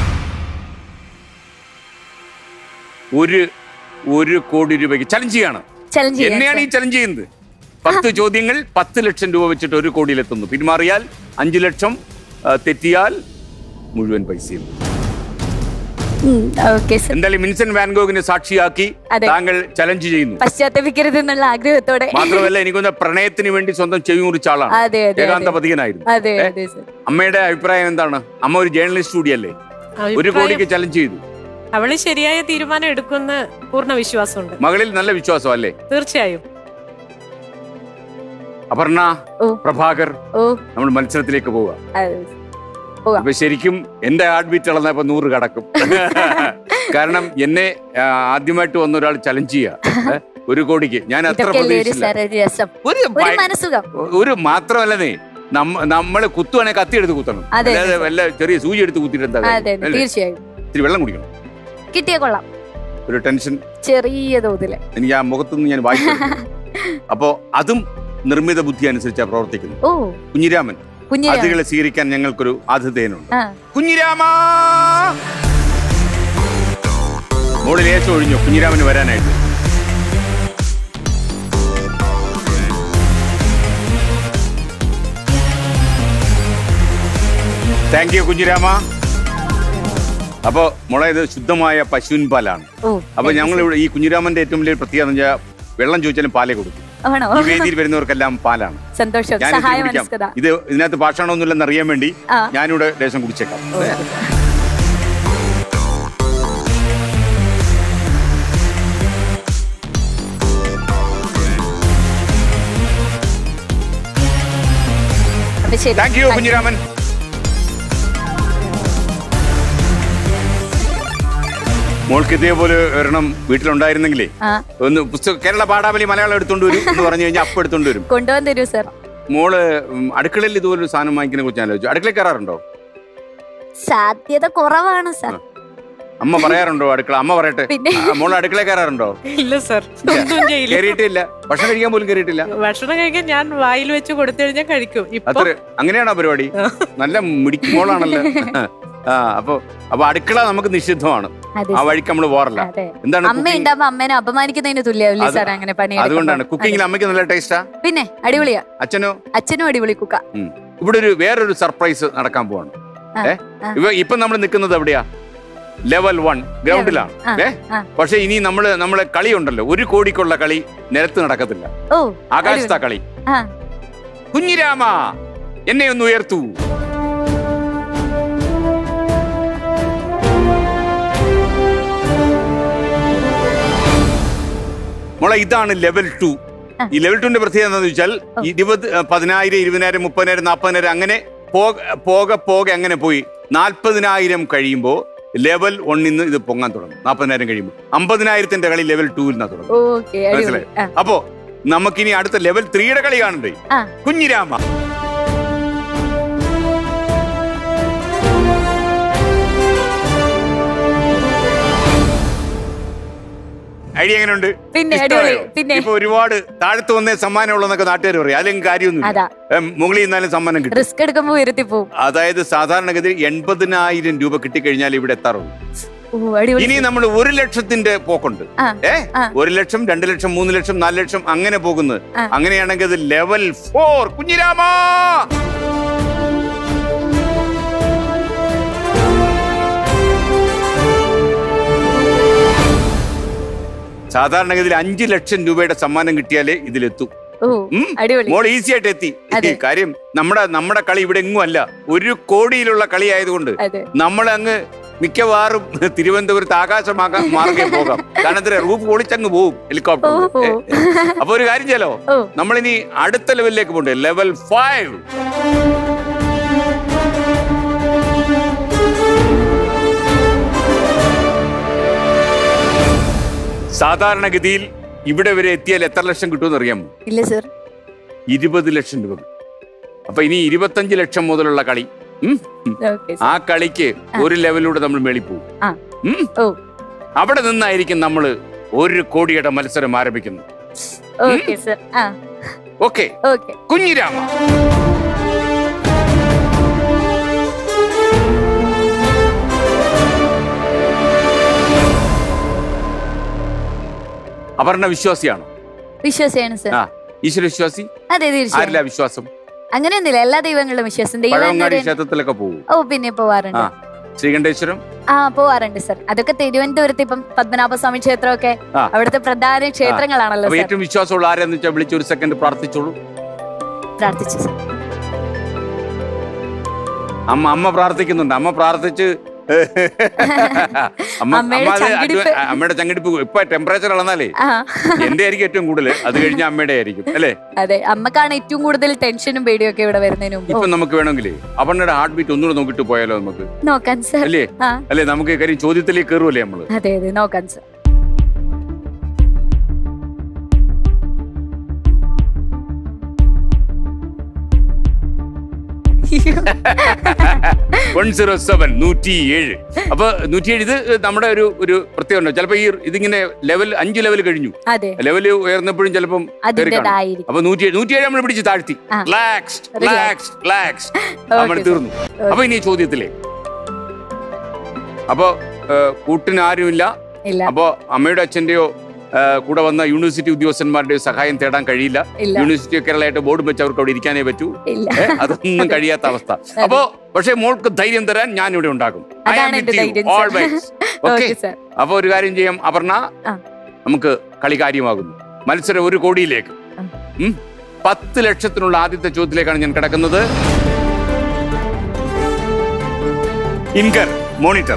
S1: ഒരു ഒരു കോടി രൂപയ്ക്ക് ചലഞ്ച് ചെയ്യാണ്
S4: ചലഞ്ച്
S1: എന്നെയാണ് ഈ ചലഞ്ച് ചെയ്യുന്നത് പത്ത് ചോദ്യങ്ങൾ പത്ത് ലക്ഷം രൂപ വെച്ചിട്ട് ഒരു കോടിയിലെത്തുന്നു പിന്മാറിയാൽ അഞ്ചു ലക്ഷം ആ, തെറ്റിയാൽ മുഴുവൻ പൈസയും
S4: ഓക്കെ സർ
S1: എന്തായാലും വിൻസെന്റ് വാൻഗോഗിനെ സാക്ഷിയാക്കി
S4: അതെ.
S1: താങ്കൾ ചലഞ്ച് ചെയ്യുന്നു
S4: പശ്ചാത്തപിക്കരുത് എന്നുള്ള ആഗ്രഹത്തോടെ
S1: മാത്രമല്ല എനിക്കൊന്ന് പ്രണയത്തിന് വേണ്ടി സ്വന്തം ചെവി മുറിച്ച ആളാണ്
S4: അതെ അതെ
S1: ഏകാന്ത
S4: അതെ
S1: പതികനായിരുന്നു
S4: അതെ
S1: ഏ?
S4: അതെ സർ
S1: അമ്മയുടെ അഭിപ്രായം എന്താണ് അമ്മ ഒരു ജേർണലിസ്റ്റ് കൂടിയല്ലേ ഒരു
S5: അഭിപ്രായം-
S1: കോടിക്ക് ചലഞ്ച് ചെയ്തു
S5: അവള് ശരിയായ തീരുമാനം എടുക്കുമെന്ന് പൂർണ്ണ വിശ്വാസമുണ്ട്
S1: മകളിൽ നല്ല വിശ്വാസം അല്ലേ
S5: തീർച്ചയായും
S1: അപർണ
S4: ഓ.
S1: പ്രഭാകർ
S4: ഓ
S1: നമ്മൾ മത്സരത്തിലേക്ക് പോവുക
S4: അതെ.
S1: ഇപ്പൊ ശരിക്കും എന്റെ ഹാർട്ട് ബീറ്റ് ഇളന്നപ്പോ നൂറ് കടക്കും കാരണം എന്നെ ആ, ആദ്യമായിട്ട് വന്ന ഒരാൾ ചലഞ്ച് ചെയ്യുക ഏ, ഒരു കോടിക്ക് ഞാൻ അത്ര
S4: ഇതൊക്കെയല്ലേ ഒരു
S1: പ്രതീക്ഷിച്ചില്ല
S4: സർ രസം
S1: ഒരു
S4: ഒരു
S1: ഭയ-
S4: മനസുഖം
S1: ഒരു മാത്രമല്ലതേ നമ്മ നമ്മള് കുത്തുവാണെങ്കിൽ കത്തി എടുത്ത് കുത്തണം
S4: അതെ,
S1: അല്ലാതെ
S4: അതെ.
S1: വല്ല ചെറിയ സൂചി എടുത്ത് കുത്തിയിട്ട് എന്താ കാര്യം?
S4: അതെ അതെ
S1: അല്ലേ?
S4: തീർച്ചയായും
S1: ഇത്തിരി വെള്ളം കുടിക്കണം
S4: കിട്ടിയ കൊള്ളാം
S1: ഒരു ടെൻഷൻ
S4: ചെറിയ തോതില്
S1: എനിക്ക് ആ മുഖത്തുനിന്ന് ഞാൻ വായിച്ചു അപ്പോ അതും നിർമ്മിത ബുദ്ധി അനുസരിച്ചാണ് പ്രവർത്തിക്കുന്നത്
S4: ഓ
S1: കുഞ്ഞിരാമൻ
S4: കുഞ്ഞിരാമൻ
S1: അതികളെ സ്വീകരിക്കാൻ ഞങ്ങൾക്കൊരു ആതിഥേയനുണ്ട്
S4: ആ
S1: കുഞ്ഞിരാമ മോളിൽ ഏച്ച ഒഴിഞ്ഞു കുഞ്ഞിരാമന് വരാനായിട്ട് താങ്ക് യു കുഞ്ഞിരാമ അപ്പോ മോളെ ഇത് ശുദ്ധമായ പശുവിൻ പാലാണ്
S4: ഓ
S1: അപ്പൊ ഞങ്ങൾ ഇവിടെ ഈ കുഞ്ഞിരാമന്റെ ഏറ്റവും വലിയ പ്രത്യേകത എന്ന് വെച്ചാൽ വെള്ളം ചോദിച്ചാലും പാലേ കൊടുക്കും
S4: ആണോ
S1: ഈ വേദിയിൽ വരുന്നവർക്കെല്ലാം പാലാണ്
S4: സന്തോഷം
S1: ഞാൻ
S4: സഹായ
S1: കുടിക്കാം
S4: മനസ്കത
S1: ഇത് ഇതിനകത്ത് ഭാഷണമൊന്നുമില്ലെന്ന് അറിയാൻ വേണ്ടി
S4: ആ.
S1: ഞാനിവിടെ ലേശം കുടിച്ചേക്കാം
S4: അപ്പൊ ശരി
S1: താങ്ക് യു കുഞ്ഞിരാമൻ മോൾക്ക് ഇതേപോലെ ഒരെണ്ണം വീട്ടിലുണ്ടായിരുന്നെങ്കിലേ
S4: ആ
S1: ഒന്ന് പുസ്തകം കേരള പാഠാവലി മലയാളം എടുത്തോണ്ട് വരും എന്ന് പറഞ്ഞു കഴിഞ്ഞാൽ അപ്പം എടുത്തോണ്ട് വരും
S4: കൊണ്ടുവന്ന് തരൂ സർ
S1: മോള് ഉം, അടുക്കളയിൽ ഇതുപോലെ ഒരു സാധനം വാങ്ങിക്കുന്നതിനെ കുറിച്ച് ആലോചിച്ചു അടുക്കളയിൽ കയറാറുണ്ടോ
S4: സാധ്യത കുറവാണ് സർ
S1: അമ്മ പറയാറുണ്ടോ അടുക്കള അമ്മ പറയട്ടെ
S4: പിന്നെ?
S1: ആ, മോള് അടുക്കളയിൽ കയറാറുണ്ടോ
S5: ഇല്ല സർ ഒന്നും ചെയ്യില്ല
S1: കയറിയിട്ടില്ല ഭക്ഷണം കഴിക്കാൻ പോലും കയറിയിട്ടില്ല
S5: ഭക്ഷണം കഴിക്കാൻ ഞാൻ വായിൽ വെച്ച് കൊടുത്തു കഴിഞ്ഞാൽ കഴിക്കും ഇപ്പൊ
S1: അത്ര അങ്ങനെയാണോ പരിപാടി നല്ല മിടിക്ക് മോളാണല്ലോ ആ അപ്പൊ അപ്പൊ അടുക്കള നമുക്ക് നിഷിദ്ധമാണ്
S4: അതെ
S1: ആ
S4: സർ.
S1: വഴിക്ക് നമ്മൾ പോകാറില്ല
S4: അതെ
S1: എന്താണ്
S4: അമ്മ
S1: cooking?
S4: ഉണ്ടാവുമ്പോ അമ്മേനെ അപമാനിക്കുന്നതിന് തുല്യാവില്ലേ
S1: അത്
S4: സാർ അങ്ങനെ പണി
S1: അതുകൊണ്ടാണ് കുക്കിങ്ങിൽ അമ്മയ്ക്ക് നല്ല ടേസ്റ്റാ
S4: പിന്നെ അടിപൊളിയാ
S1: അച്ഛനോ
S4: അച്ഛനും അടിപൊളി കുക്ക
S1: ഉം. ഇവിടെ ഒരു വേറൊരു സർപ്രൈസ് നടക്കാൻ പോവാണ്
S4: ആ,
S1: ഏ
S4: ആ.
S1: ഇവ ഇപ്പൊ നമ്മൾ നിൽക്കുന്നത് എവിടെയാ ലെവൽ വൺ ഗ്രൗണ്ടിലാണ്
S4: ആ,
S1: ഏ
S4: ആ.
S1: പക്ഷെ ഇനി നമ്മള് നമ്മളെ കളി ഉണ്ടല്ലോ ഒരു കോടിക്കുള്ള കളി നിരത്ത് നടക്കത്തില്ല
S4: ഓ
S1: ആകാശത്താ കളി
S4: ആ
S1: കുഞ്ഞിരാമ എന്നെ ഒന്ന് ഉയർത്തൂ മോളെ ഇതാണ് ലെവൽ ടു
S4: ആ.
S1: ഈ ലെവൽ ടുവിന്റെ പ്രത്യേകത എന്താണെന്ന് വെച്ചാൽ ഇരുപത് ഏ, പതിനായിരം ഇരുപതിനായിരം മുപ്പതിനായിരം നാൽപ്പതിനായിരം അങ്ങനെ പോക പോക പോക അങ്ങനെ പോയി നാൽപ്പതിനായിരം കഴിയുമ്പോൾ ലെവൽ ഒന്നിൽ നിന്ന് ഇത് പൊങ്ങാൻ തുടങ്ങും നാൽപ്പതിനായിരം കഴിയുമ്പോൾ അമ്പതിനായിരത്തിന്റെ കളി ലെവൽ ടൂവിൽ നിന്നാ തുടങ്ങും
S4: ഓക്കെ അടിപൊളി
S1: മനസ്സിലായി
S4: ആ
S1: അപ്പോ നമുക്കിനി അടുത്ത ലെവൽ ത്രീയുടെ കളി കാണണ്ടേ
S4: ആ
S1: കുഞ്ഞിരാമ ഐഡിയ എങ്ങനെയുണ്ട്
S4: പിന്നെ
S1: ഇഷ്ടമായോ?
S4: അടിപൊളി പിന്നെ
S1: ഇപ്പൊ ഒരുപാട് താഴത്ത് വന്നേ സമ്മാനം ഉള്ളതെന്നൊക്കെ നാട്ടുകാർ പറയും അല്ലെങ്കിൽ കാര്യമൊന്നും
S4: അതാ
S1: മുകളിൽ നിന്നാലും സമ്മാനം കിട്ടും
S4: റിസ്ക് എടുക്കുമ്പോ ഉയർത്തി പോവും
S1: അതായത് സാധാരണഗതിയിൽ എൺപതിനായിരം രൂപ കിട്ടിക്കഴിഞ്ഞാൽ ഇവിടെ എത്താറുള്ളൂ
S4: ഓ അടിപൊളി
S1: ഇനി നമ്മൾ ഒരു ലക്ഷത്തിന്റെ പോക്കുണ്ട്
S4: ആ
S1: ഏ
S4: ആ.
S1: ഒരു ലക്ഷം രണ്ട് ലക്ഷം മൂന്ന് ലക്ഷം നാല് ലക്ഷം അങ്ങനെ പോകുന്നത്
S4: ആ.
S1: അങ്ങനെയാണെങ്കിൽ അത് ലെവൽ ഫോർ കുഞ്ഞിരാമ സാധാരണഗതിയിൽ അഞ്ചു ലക്ഷം രൂപയുടെ സമ്മാനം കിട്ടിയാലേ ഇതിലെത്തും
S4: ഓ
S1: ഉം.
S4: അടിപൊളി
S1: മോൾ ഈസി ആയിട്ട് എത്തി
S4: അതെ.
S1: കാര്യം നമ്മുടെ നമ്മുടെ കളി ഇവിടെ എങ്ങും അല്ല ഒരു കോടിയിലുള്ള കളി ആയതുകൊണ്ട്
S4: അതെ
S1: നമ്മൾ അങ്ങ് മിക്കവാറും തിരുവനന്തപുരത്ത് ആകാശമാകാൻ മാർഗേ പോകാം കാരണം എന്താ റൂഫ് പൊളിച്ചങ്ങ് പോവും ഹെലികോപ്റ്റർ
S4: ഓഹോ.
S1: അപ്പൊ ഒരു കാര്യം ചെയ്യാലോ
S4: ഓ
S1: നമ്മളിനി അടുത്ത ലെവലിലേക്ക് പോകണ്ടേ ലെവൽ ഫൈവ് സാധാരണഗതിയിൽ ഇവിടെ വരെ എത്തിയാൽ എത്ര ലക്ഷം കിട്ടുമെന്ന് അറിയാമോ
S4: ഇല്ല സർ
S1: ഇരുപത് ലക്ഷം രൂപ കിട്ടും. അപ്പൊ ഇനി ഇരുപത്തഞ്ച് ലക്ഷം മുതലുള്ള കളി ഉം? ഉം.
S4: ഓക്കെ
S1: ആ കളിക്ക് ഒരു ലെവലിലൂടെ നമ്മൾ മേളിൽ പോകും
S4: ആ
S1: ഉം?
S4: ഓ
S1: അവിടെ നിന്നായിരിക്കും നമ്മൾ ഒരു കോടിയുടെ മത്സരം ആരംഭിക്കുന്നത്
S4: ഓക്കെ സർ ആ
S1: ഓക്കെ
S4: ഓക്കെ
S1: കുഞ്ഞിരാമ അപർണ വിശ്വാസിയാണോ
S4: വിശ്വാസിയാണ് സർ
S1: ആ ഈശ്വര വിശ്വാസി
S4: അതെ തീർച്ചയായും
S1: ആരില്ല വിശ്വാസം
S4: അങ്ങനെയൊന്നുമില്ല എല്ലാ ദൈവങ്ങളിലും വിശ്വാസം ദൈവം
S1: പഴവങ്ങാടി
S4: എന്നൊരു-
S1: ക്ഷേത്രത്തിലൊക്കെ പോകും
S4: ഓ പിന്നെ പോവാറുണ്ട്
S1: ആ ശ്രീകണ്ഠേശ്വരം
S4: ആ പോവാറുണ്ട് സർ അതൊക്കെ തിരുവനന്തപുരത്ത് ഇപ്പം പത്മനാഭസ്വാമി ക്ഷേത്രമൊക്കെ
S1: ആ.
S4: അവിടുത്തെ പ്രധാന ക്ഷേത്രങ്ങളാണല്ലോ
S1: അപ്പൊ
S4: സർ
S1: ഏറ്റവും വിശ്വാസമുള്ള ആരെന്ന് വെച്ചാൽ വിളിച്ച് ഒരു സെക്കൻഡ് പ്രാർത്ഥിച്ചോളൂ
S4: പ്രാർത്ഥിച്ചു സർ
S1: അമ്മ അമ്മ പ്രാർത്ഥിക്കുന്നുണ്ട് അമ്മ പ്രാർത്ഥിച്ച് അമ്മ
S4: അമ്മയുടെ
S1: അമ്മ അത്
S4: ചങ്കിടിപ്പ്.
S1: അഡ്വ- അമ്മയുടെ ചങ്കിടിപ്പ് ഇപ്പൊ ടെമ്പറേച്ചർ അളന്നാലേ
S4: ആ
S1: എന്റെ ആയിരിക്കും ഏറ്റവും കൂടുതൽ അത് കഴിഞ്ഞ അമ്മയുടെ ആയിരിക്കും അല്ലേ
S4: അതെ അമ്മക്കാണ് ഏറ്റവും കൂടുതൽ ടെൻഷനും പേടിയും ഒക്കെ ഇവിടെ വരുന്നതിന് മുമ്പ്
S1: ഇപ്പൊ നമുക്ക് വേണമെങ്കിലേ അവരുടെ ഹാർട്ട് ബീറ്റ് ഒന്നുകൂടെ നോക്കിട്ട് പോയാലോ നമുക്ക്
S4: നോക്കാൻ സർ
S1: അല്ലേ
S4: ആ
S1: അല്ലേ നമുക്ക് കാര്യം ചോദ്യത്തിലേക്ക് കയറുമല്ലേ നമ്മള്
S4: അതെ അതെ നോക്കാൻ സർ
S1: വൺ സീറോ സെവൻ നൂറ്റി ഏഴ് അപ്പൊ നൂറ്റിയേഴ് ഇത് നമ്മുടെ ഒരു ഒരു പ്രത്യേകത ഉണ്ട് ചിലപ്പോ ഈ ഇതിങ്ങനെ ലെവൽ അഞ്ച് ലെവൽ കഴിഞ്ഞു
S4: അതെ
S1: ലെവൽ ഉയർന്നപ്പോഴും ചിലപ്പം കയറി കാണും.
S4: അതിൻ്റെതായിരിക്കും
S1: അപ്പൊ നൂറ്റിയേഴ് നൂറ്റിയേഴ് നമ്മൾ പിടിച്ച് താഴ്ത്തി
S4: ആ.
S1: Relax
S4: Relax.
S1: റിലാക്സ് റിലാക്സ് നമ്മൾ
S4: Okay,
S1: തീർന്നു അപ്പൊ ഇനി ചോദ്യത്തിലെ അപ്പൊ കൂട്ടിന് ആരുമില്ല
S4: ഇല്ല
S1: അപ്പൊ അമ്മയുടെ അച്ഛന്റെയോ ആ, കൂടെ വന്ന യൂണിവേഴ്സിറ്റി ഉദ്യോഗസ്ഥന്മാരുടെ സഹായം തേടാൻ കഴിയില്ല
S4: ഇല്ല
S1: യൂണിവേഴ്സിറ്റി ഓഫ് കേരളയായിട്ട് ബോർഡ് വെച്ച് അവർക്ക് അവിടെ ഇരിക്കാനേ പറ്റൂ
S4: ഇല്ല
S1: ഏ, അതൊന്നും കഴിയാത്ത അവസ്ഥ അപ്പോ പക്ഷേ മോൾക്ക് ധൈര്യം തരാൻ ഞാൻ ഇവിടെ ഉണ്ടാകും I am
S4: അതാണ്
S1: with
S4: എന്റെ
S1: you
S4: ധൈര്യം, sir.
S1: always. Okay?
S4: Okay sir
S1: അപ്പൊ ഒരു കാര്യം ചെയ്യാം അപർണ
S4: ആ.
S1: നമുക്ക് കളി കാര്യമാകുന്നു മത്സരം ഒരു കോടിയിലേക്ക്
S4: ആ.
S1: ഉം. പത്ത് ലക്ഷത്തിനുള്ള ആദ്യത്തെ ചോദ്യത്തിലേക്കാണ് ഞാൻ കിടക്കുന്നത് ഇൻകർ മോണിറ്റർ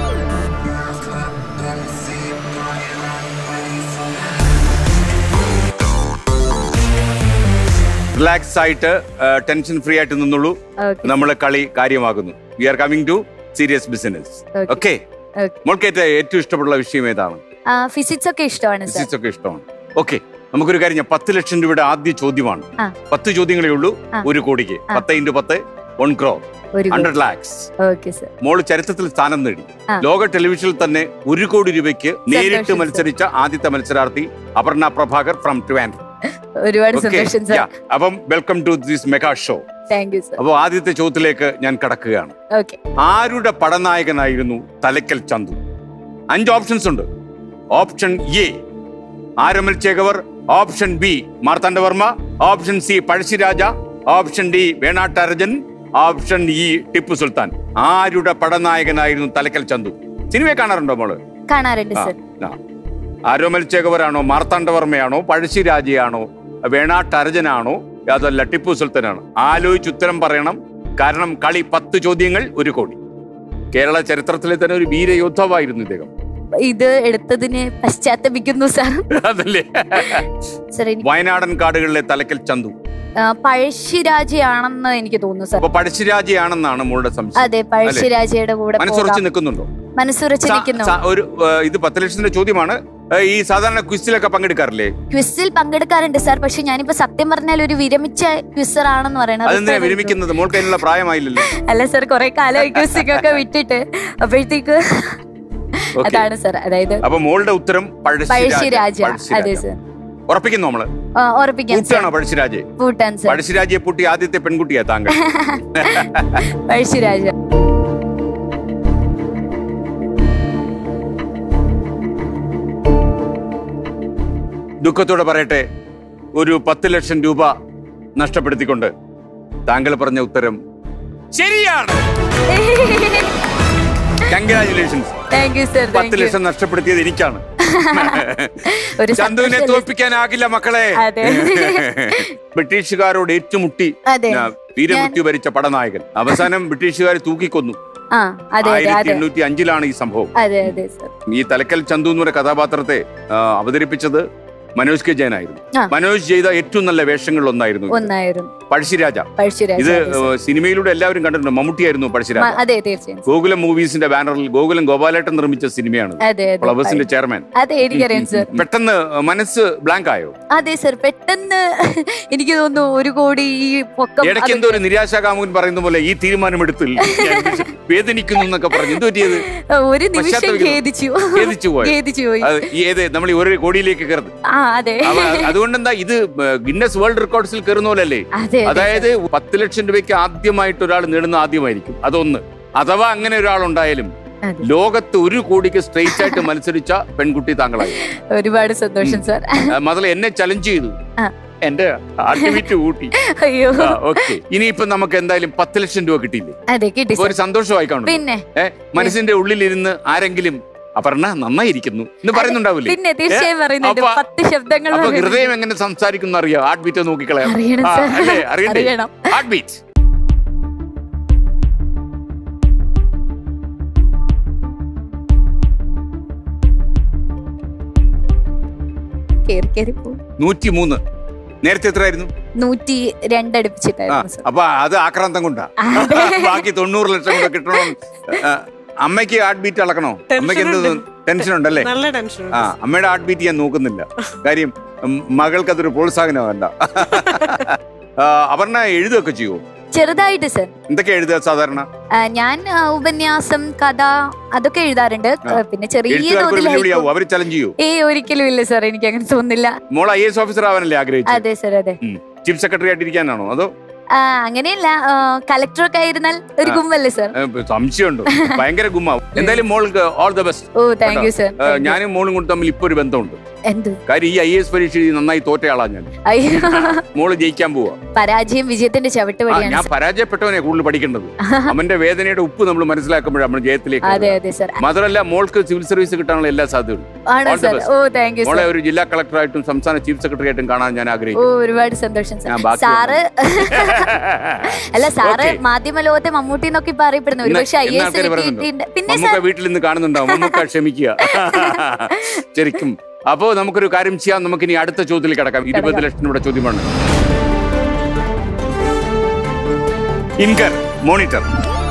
S1: റിലാക്സ് ആയിട്ട് ടെൻഷൻ ഫ്രീ ആയിട്ട് നിന്നുള്ളൂ
S4: ഓക്കെ
S1: നമ്മളെ കളി കാര്യമാകുന്നു we are coming to serious business
S4: Okay.
S1: Okay
S4: Okay.
S1: മോൾക്ക് ഏറ്റവും ഏറ്റവും ഇഷ്ടമുള്ള വിഷയം ഏതാണ്
S4: ഫിസിക്സ് ഒക്കെ ഇഷ്ടമാണ് സാർ
S1: ഫിസിക്സ് ഒക്കെ ഇഷ്ടമാണ് ഓക്കെ നമുക്കൊരു കാര്യം ചെയ്യാം. പത്ത് ലക്ഷം രൂപയുടെ ആദ്യ ചോദ്യമാണ്
S4: ആ.
S1: പത്ത് ചോദ്യങ്ങളേ ഉള്ളൂ
S4: ആ.
S1: ഒരു കോടിക്ക്
S4: ആ.
S1: പത്ത് ഇൻറ്റു പത്ത് വൺ ക്രോ
S4: ഒരു
S1: ഹൺഡ്രഡ് ലാക്സ്
S4: ഓക്കെ സാർ
S1: മോള് ചരിത്രത്തിൽ സ്ഥാനം നേടി
S4: ആ.
S1: ലോക ടെലിവിഷനിൽ തന്നെ ഒരു കോടി രൂപയ്ക്ക് നേരിട്ട്
S4: സന്തോഷം,
S1: മത്സരിച്ച ആദ്യത്തെ മത്സരാർത്ഥി അപർണ പ്രഭാകർ ഫ്രം ട്രിവാൻഡ്രം
S4: ഒരുപാട്
S1: Okay.
S4: സന്തോഷം സാർ
S1: Yeah. അപ്പം welcome to this mega show
S4: thank you sir
S1: അപ്പോൾ ആദ്യത്തെ ചോദ്യത്തിലേക്ക് ഞാൻ കടക്കുകയാണ്
S4: ഓക്കെ
S1: ആരുടെ പടനായകനായിരുന്നു തലക്കൽ ചന്തു അഞ്ച് ഓപ്ഷൻസ് ഉണ്ട് option A Aromal Chekavar option B Marthandavarma option C Pazhassiraja option D Venattarajan option E Tipu Sultan ആരുടെ പടനായകനായിരുന്നു തലക്കൽ ചന്തു സിനിമയെ കാണാറുണ്ടോ മോള്
S4: കാണാറുണ്ട്
S1: ആ,
S4: സാർ
S1: ആ. ആരോമൽ ചേകവരാണോ മാർത്താണ്ഡവർമ്മയാണോ പഴശ്ശിരാജയാണോ വേണാട്ടരജനാണോ അതല്ല ടിപ്പു സുൽത്താനാണോ ആലോചിച്ച് ഉത്തരം പറയണം കാരണം കളി പത്ത് ചോദ്യങ്ങൾ ഒരു കോടി കേരള ചരിത്രത്തിലെ തന്നെ ഒരു വീരയോദ്ധാവായിരുന്നു ഇദ്ദേഹം
S4: ഇത് എടുത്തതിന് പശ്ചാത്തപിക്കുന്നു സാർ
S1: അതല്ലേ
S4: സാർ എനിക്ക്
S1: വയനാടൻ കാടുകളിലെ തലക്കൽ ചന്തു
S4: ആ, പഴശ്ശിരാജയാണെന്ന് എനിക്ക് തോന്നുന്നു സാർ
S1: അപ്പൊ പഴശ്ശിരാജയാണെന്നാണ് മോളുടെ സംശയം
S4: അതെ പഴശ്ശിരാജയുടെ കൂടെ
S1: മനസ്സുറച്ച്
S4: പോകാം.
S1: നിൽക്കുന്നുണ്ടോ
S4: മനസ്സുറച്ച്
S1: സാ-
S4: നിൽക്കുന്നു
S1: സാ- ഒരു ഏഹ്, ഇത് പത്ത് ലക്ഷത്തിന്റെ ചോദ്യമാണ് ഏഹ്, ഈ സാധാരണ ക്വിസിലൊക്കെ പങ്കെടുക്കാറില്ലേ
S4: ക്വിസിൽ പങ്കെടുക്കാറുണ്ട് സാർ പക്ഷെ ഞാനിപ്പോ സത്യം പറഞ്ഞാൽ ഒരു വിരമിച്ച ക്വിസർ ആണെന്ന്
S1: അതെന്തിനാ
S4: പറയുന്നത്
S1: വിരമിക്കുന്നത് മോൾക്ക് അതിനുള്ള പ്രായമായില്ലല്ലോ
S4: അല്ല സാർ കുറെ കാലമായി ക്വിസിംഗ് വിട്ടിട്ട് അപ്പോഴത്തേക്ക്
S1: Okay.
S4: അതാണ് സാർ അതായത്
S1: അപ്പൊ മോളുടെ ഉത്തരം
S4: പഴശ്ശിരാജ
S1: പഴശ്ശിരാജ.
S4: അതെ സാർ
S1: ഉറപ്പിക്കുന്നു നമ്മള്
S4: ആ, ഉറപ്പിക്കാം സാർ
S1: പൂട്ടാണോ പഴശ്ശിരാജെ
S4: പൂട്ടാൻ സാർ
S1: പഴശ്ശിരാജയെ പൂട്ടി ആദ്യത്തെ പെൺകുട്ടിയാ താങ്കൾ
S4: പഴശ്ശിരാജ
S1: ദുഃഖത്തോടെ പറയട്ടെ ഒരു പത്ത് ലക്ഷം രൂപ നഷ്ടപ്പെടുത്തിക്കൊണ്ട് താങ്കൾ പറഞ്ഞ ഉത്തരം ശരിയാണ് കൺഗ്രാചുലേഷൻസ്
S4: താങ്ക് യു സാർ
S1: പത്ത് ലക്ഷം നഷ്ടപ്പെടുത്തിയത് എനിക്കാണ്
S4: ഒരു
S1: ചന്തുവിനെ
S4: സന്തോഷമല്ലേ?
S1: തോൽപ്പിക്കാനാകില്ല മക്കളെ
S4: അതെ.
S1: ബ്രിട്ടീഷുകാരോട് ഏറ്റുമുട്ടി
S4: അതെ.
S1: ആ, വീരമൃത്യു വരിച്ച പടനായകൻ അവസാനം ബ്രിട്ടീഷുകാർ തൂക്കിക്കൊന്നു
S4: ആ അതെ അതെ
S1: ആയിരത്തി
S4: അതെ
S1: എണ്ണൂറ്റി അഞ്ചിലാണ് ഈ സംഭവം
S4: അതെ അതെ സാർ
S1: ഈ തലക്കൽ ചന്തു എന്ന് പറയുന്ന കഥാപാത്രത്തെ ആ, അവതരിപ്പിച്ചത് മനോജ് കെ ജയനായിരുന്നു
S4: ആ.
S1: മനോജ് ചെയ്ത ഏറ്റവും നല്ല വേഷങ്ങളിൽ ഒന്നായിരുന്നു ഇത്.
S4: ഒന്നായിരുന്നു
S1: പഴശ്ശിരാജ
S4: പഴശ്ശിരാജ
S1: ഇത്
S4: അതെ, സാർ.
S1: ഏഹ്, സിനിമയിലൂടെ എല്ലാവരും കണ്ടിട്ടുണ്ട് മമ്മൂട്ടിയായിരുന്നു പഴശ്ശിരാജ
S4: മ- അതെ തീർച്ചയായും
S1: ഗോകുലം മൂവീസിന്റെ ബാനറിൽ ഗോകുലം ഗോപാലേട്ടൻ നിർമ്മിച്ച സിനിമയാണ്
S4: അതെ അതെ
S1: ഫ്ലവേഴ്സിന്റെ ചെയർമാൻ
S4: അതെ എനിക്കറിയാം സാർ
S1: പെട്ടെന്ന് മനസ്സ് ബ്ലാങ്ക് ആയോ
S4: അതെ സാർ പെട്ടെന്ന് എനിക്ക് തോന്നുന്നു ഒരു കോടി ഈ പൊക്കം
S1: ഇടയ്ക്ക് എന്തോ ഒരു നിരാശാകാമുകൻ പറയുന്ന പോലെ ഈ തീരുമാനമെടുത്തിൽ ഞാൻ വേദനിക്കുന്നു എന്നൊക്കെ പറഞ്ഞു എന്ത് പറ്റിയത്
S4: അത് ഒരു നിമിഷം
S1: പശ്ചാത്തപിക്കുന്നു.
S4: ഖേദിച്ചു
S1: ഖേദിച്ചു പോയോ?
S4: ഖേദിച്ചു പോയി
S1: അത് ഈ ഏത് നമ്മൾ ഈ ഒരു കോടിയിലേക്ക് കയറുന്നു
S4: ആ അതെ
S1: അതുകൊണ്ട് എന്താ ഇത് ഗിന്നസ് വേൾഡ് റെക്കോർഡ്സിൽ കയറുന്ന പോലല്ലേ
S4: അതെ അതെ
S1: അതായത് പത്ത് ലക്ഷം രൂപയ്ക്ക് ആദ്യമായിട്ട് ഒരാൾ നേടുന്ന ആദ്യമായിരിക്കും അതൊന്ന് അഥവാ അങ്ങനെ ഒരാൾ ഉണ്ടായാലും
S4: അതെ.
S1: ലോകത്ത് ഒരു കോടിക്ക് സ്ട്രെയിറ്റ് ആയിട്ട് മത്സരിച്ച പെൺകുട്ടി താങ്കളായി
S4: ഒരുപാട് സന്തോഷം സാർ
S1: മതല എന്നെ ചലഞ്ച് ചെയ്തു
S4: ആ.
S1: എന്റെ ആർട്ടിവിറ്റ് കൂട്ടി
S4: അയ്യോ
S1: ഓക്കെ ഇനിയിപ്പൊ നമുക്ക് എന്തായാലും പത്ത് ലക്ഷം രൂപ കിട്ടിയില്ലേ
S4: അതെ കിട്ടി
S1: ഇപ്പൊ
S4: സാർ
S1: ഒരു സന്തോഷമായി കാണും
S4: പിന്നെ
S1: ഏ മനസ്സിന്റെ ഉള്ളിലിരുന്ന് ആരെങ്കിലും അപർണ നന്നായിരിക്കുന്നു എന്ന് പറയുന്നുണ്ടാവില്ലേ
S4: പിന്നെ തീർച്ചയായും
S1: ഏ?
S4: പറയുന്നുണ്ട്
S1: അപ്പൊ-
S4: പത്ത് ശബ്ദങ്ങൾ
S1: അപ്പൊ
S4: പറയുന്നുണ്ട്.
S1: ഹൃദയം എങ്ങനെ സംസാരിക്കുന്നു അറിയാം ഹാർട്ട് ബീറ്റ് നോക്കിക്കളയാം
S4: അറിയണം
S1: ആ,
S4: സാർ
S1: അല്ലേ അറിയണ്ടേ
S4: അറിയണം
S1: ഹാർട്ട് ബീറ്റ്
S4: കേറി കേറി പോകും
S1: നൂറ്റി മൂന്ന് നേരത്തെ എത്രയായിരുന്നു
S4: നൂറ്റി
S1: ആ,
S4: രണ്ടടുപ്പിച്ചിട്ടായിരുന്നു സാർ
S1: അപ്പൊ അത് ആക്രാന്തം കൊണ്ടാ
S4: അതെ.
S1: ബാക്കി തൊണ്ണൂറ് ലക്ഷം കൂടെ കിട്ടണം ആ, അമ്മയ്ക്ക് ഹാർട്ട് ബീറ്റ് അളക്കണോ അമ്മയ്ക്ക് എന്ത്
S5: ഉണ്ട്.
S1: ടെൻഷൻ ഉണ്ടല്ലേ
S5: നല്ല ടെൻഷൻ
S1: ആ അമ്മയുടെ ഹാർട്ട് ബീറ്റ് ഞാൻ നോക്കുന്നില്ല കാര്യം ഉം, മകൾക്ക് അതൊരു പ്രോത്സാഹനമല്ല ആ, അപർണ എഴുതുകയൊക്കെ ചെയ്യുമോ
S4: ചെറുതായിട്ട് സാർ
S1: എന്തൊക്കെ എഴുതുക സാധാരണ
S4: ആ, ഞാൻ ആ, ഉപന്യാസം കഥ അതൊക്കെ എഴുതാറുണ്ട്
S1: ആ.
S4: പിന്നെ ചെറിയ
S1: എഴുത്തുകാർക്ക് ഒരു
S4: തോതിൽ
S1: വെല്ലുവിളിയാവോ
S4: ഹൈക്കോ-
S1: അവര് ചലഞ്ച് ചെയ്യൂ
S4: ഏ ഒരിക്കലും ഇല്ല സാർ എനിക്ക് അങ്ങനെ തോന്നുന്നില്ല
S1: മോൾ ഐ എസ് ഓഫീസർ ആവാനല്ലേ ആഗ്രഹിച്ചു
S4: അതെ സാർ അതെ
S1: ചീഫ് സെക്രട്ടറി ആയിട്ടിരിക്കാനാണോ അതോ
S4: ആ, അങ്ങനെയല്ല കളക്ടറൊക്കെ ആയിരുന്നാൽ ഒരു
S1: ആ.
S4: ഗുമ്മല്ലേ സാർ
S1: ഏ, സംശയമുണ്ടോ ഭയങ്കര ഗുമ്മാവും എന്തായാലും മോൾക്ക് ഓൾ ദ ബെസ്റ്റ്
S4: ഓ താങ്ക് യു സാർ
S1: ഞാനും മോളും കൂടി തമ്മിൽ ഇപ്പൊ ഒരു ബന്ധമുണ്ട്
S4: എന്ത്
S1: കാര്യം ഈ ഐ എസ് പരീക്ഷ എഴുതി നന്നായി തോറ്റയാളാ ഞാൻ
S4: അയ്യോ
S1: മോള് ജയിക്കാൻ പോവാ
S4: പരാജയം വിജയത്തിന്റെ ചവിട്ട്
S1: ആ,
S4: വഴിയാണ്
S1: ഞാൻ പരാജയപ്പെട്ടവനെ കൂടുതൽ പഠിക്കേണ്ടത് അവന്റെ വേദനയുടെ ഉപ്പ് നമ്മൾ മനസ്സിലാക്കുമ്പോഴാണ് നമ്മൾ ജയത്തിലേക്ക്
S4: അതെ
S1: വരുന്നത്.
S4: അതെ സർ
S1: മാത്രമല്ല മോൾക്ക് സിവിൽ സർവീസ് കിട്ടാനുള്ള എല്ലാ സാധ്യതയും
S4: ആണോ
S1: All the
S4: സർ
S1: best.
S4: ഓ താങ്ക് യു
S1: മോളെ
S4: സർ
S1: ഒരു ജില്ലാ കളക്ടറായിട്ടും സംസ്ഥാന ചീഫ് സെക്രട്ടറി ആയിട്ടും കാണാൻ ഞാൻ
S4: ഓ
S1: ആഗ്രഹിക്കുന്നു
S4: ഒരുപാട് സന്തോഷം
S1: ഞാൻ
S4: സർ
S1: ബാക്കി
S4: സാറ് അല്ല സാറ്
S1: Okay.
S4: മാധ്യമ ലോകത്തെ മമ്മൂട്ടി എന്നൊക്കെ ഇപ്പൊ അറിയപ്പെടുന്നു
S1: ഇന്ന്
S4: ഒരുപക്ഷെ ഐ
S1: ഇന്ന്
S4: എസ്
S1: ആൾക്കാര് പറയുന്നുണ്ടോ?
S4: പിന്നെ
S1: മമ്മൂക്ക
S4: സർ
S1: വീട്ടിൽ നിന്ന് കാണുന്നുണ്ടാവും മമ്മൂക്ക ക്ഷമിക്കുക ശരിക്കും അപ്പോ നമുക്കൊരു കാര്യം ചെയ്യാം നമുക്കിനി അടുത്ത ചോദ്യത്തിൽ കിടക്കാം ഇരുപത്
S4: കിടക്കാം.
S1: ലക്ഷം രൂപയുടെ ചോദ്യമാണ് ഇൻകർ മോണിറ്റർ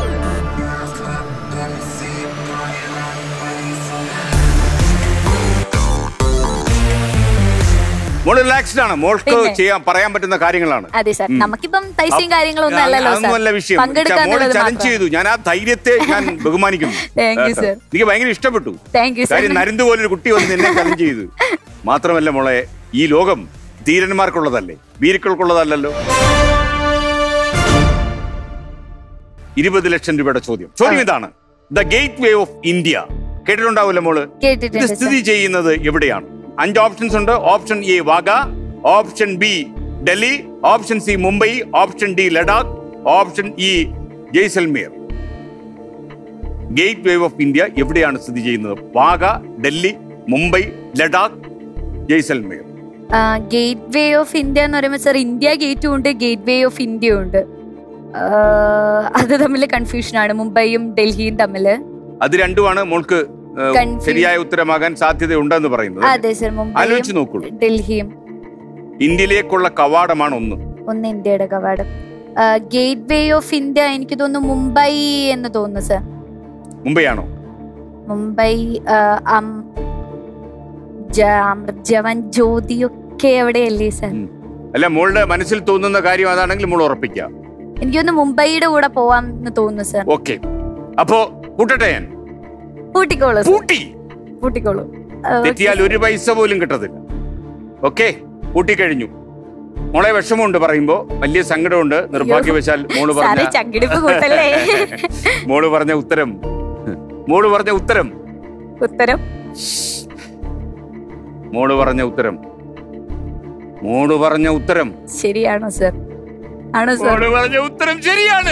S1: മോള് റിലാക്സ്ഡ് ആണ് മോൾക്ക്
S4: പിന്നെ.
S1: ചെയ്യാൻ പറയാൻ പറ്റുന്ന കാര്യങ്ങളാണ്
S4: അതെ സർ
S1: ഉം.
S4: നമുക്കിപ്പം പൈസയും കാര്യങ്ങളൊന്നും
S1: ആ,
S4: അല്ലല്ലോ
S1: അതൊന്നുമല്ല
S4: സർ
S1: വിഷയം മോള്
S4: പങ്കെടുക്കാന്നുള്ളത്
S1: ചലഞ്ച്
S4: മാത്രം
S1: ചെയ്തു ഞാൻ ആ ധൈര്യത്തെ ഞാൻ ബഹുമാനിക്കുന്നു
S4: Thank you, sir.
S1: എനിക്ക് ഭയങ്കര ഇഷ്ടപ്പെട്ടു
S4: താങ്ക് യു സർ
S1: കാര്യം നരിന്ത് പോലൊരു കുട്ടി വന്ന് എന്നെ ചലഞ്ച് ചെയ്തു മാത്രമല്ല മോളെ ഈ ലോകം ധീരന്മാർക്കുള്ളതല്ലേ വീരുക്കൾക്കുള്ളതല്ലല്ലോ ഇരുപത് ലക്ഷം രൂപയുടെ ചോദ്യം ചോദ്യം ഇതാണ് the gateway of India കേട്ടിട്ടുണ്ടാവില്ല മോള് ഇത്
S4: കേട്ടിട്ടുണ്ട് സർ
S1: സ്ഥിതി ചെയ്യുന്നത് എവിടെയാണ് അഞ്ച് ഓപ്ഷൻസ് ഉണ്ട് option A Wagah option B Delhi option C Mumbai option D Ladakh option E Jaisalmer gateway of India എവിടെയാണ് സ്ഥിതി ചെയ്യുന്നത് Wagah Delhi Mumbai Ladakh Jaisalmer
S4: gateway of India എന്ന് പറയുമ്പോൾ സർ ഇന്ത്യ ഗേറ്റും ഉണ്ട് ഗേറ്റ് വേ ഓഫ് ഇന്ത്യ ഉണ്ട് ആ, അത് തമ്മിൽ കൺഫ്യൂഷൻ ആണ് മുംബൈയും ഡൽഹിയും തമ്മില്
S1: അത് രണ്ടുമാണ് മോൾക്ക് ഏഹ്,
S4: Confused.
S1: ശരിയായ ഉത്തരമാകാൻ സാധ്യതയുണ്ടെന്ന് പറയുന്നത്
S4: അതെ സർ
S1: ആലോചിച്ച്
S4: മുംബൈയും
S1: നോക്കുള്ളൂ
S4: ഡൽഹിയും
S1: ഇന്ത്യയിലേക്കുള്ള കവാടമാണ് ഒന്ന്
S4: ഒന്ന് ഇന്ത്യയുടെ കവാടം ഗേറ്റ് വേ ഓഫ് ഇന്ത്യ എനിക്ക് തോന്നുന്നു മുംബൈ എന്ന് തോന്നുന്നു സർ
S1: മുംബൈ ആണോ
S4: മുംബൈ ആ, അം- ജ- അമൃത് ജവാൻ ജ്യോതിയൊക്കെ എവിടെയല്ലേ സർ
S1: ഉം. അല്ല മോളുടെ മനസ്സിൽ തോന്നുന്ന കാര്യം അതാണെങ്കിൽ മോൾ ഉറപ്പിക്കുക
S4: എനിക്ക് തോന്നുന്നു മുംബൈയുടെ കൂടെ പോവാം എന്ന് തോന്നുന്നു സർ
S1: ഓക്കെ അപ്പോ കൂട്ടട്ടെ ഞാൻ
S4: കൂട്ടിക്കോളൂ സർ
S1: പൂട്ടി
S4: കൂട്ടിക്കോളൂ ആ, okay.
S1: തെറ്റിയാൽ ഒരു പൈസ പോലും കിട്ടത്തില്ല ഓക്കെ പൂട്ടിക്കഴിഞ്ഞു മോളെ വിഷമമുണ്ട് പറയുമ്പോ വലിയ സങ്കടമുണ്ട് നിർഭാഗ്യവശാൽ മോള്
S4: സാറേ
S1: പറഞ്ഞ
S4: ചങ്കിടിപ്പ് കൂട്ടല്ലേ
S1: മോള് പറഞ്ഞ ഉത്തരം മോള് പറഞ്ഞ ഉത്തരം
S4: ഉത്തരം
S1: മോള് പറഞ്ഞ ഉത്തരം മോള് പറഞ്ഞ ഉത്തരം
S4: ശരിയാണോ സർ ആണോ സർ
S1: മോള് പറഞ്ഞ ഉത്തരം ശരിയാണ്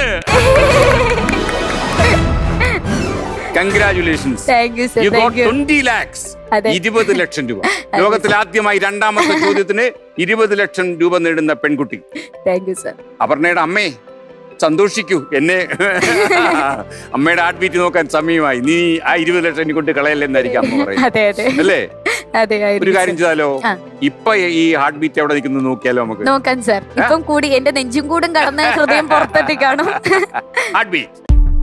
S1: congratulations
S4: thank you sir
S1: you got
S4: thank you
S1: twenty lakhs
S4: അതെ.
S1: ഇരുപത് ലക്ഷം രൂപ ലോകത്തിൽ ആദ്യമായി രണ്ടാമത്തെ ചോദ്യത്തിന് ഇരുപത് ലക്ഷം രൂപ നേടുന്ന പെൺകുട്ടി
S4: താങ്ക് യു സർ
S1: അപർണയുടെ അമ്മേ സന്തോഷിക്കൂ എന്നെ അമ്മയുടെ ഹാർട്ട് ബീറ്റ് നോക്കാൻ സമയമായി നീ ആ ഇരുപത് ലക്ഷം ഇനി കൊണ്ട് കളയല്ലെന്നായിരിക്കും അമ്മ പറയുന്നത്
S4: അതെ അതെ
S1: അല്ലേ
S4: അതെ
S1: ഒരു
S4: ആയിരിക്കും
S1: കാര്യം
S4: sir.
S1: ചെയ്താലോ
S4: ആ.
S1: ഇപ്പൊ ഈ ഹാർട്ട് ബീറ്റ് എവിടെ നിൽക്കുന്നത് നോക്കിയാലോ നമുക്ക്
S4: നോക്കാൻ സർ ഇപ്പം കൂടി എന്റെ നെഞ്ചും കൂടും കടന്ന് ഹൃദയം പുറത്തെത്തി കാണും
S1: heart beat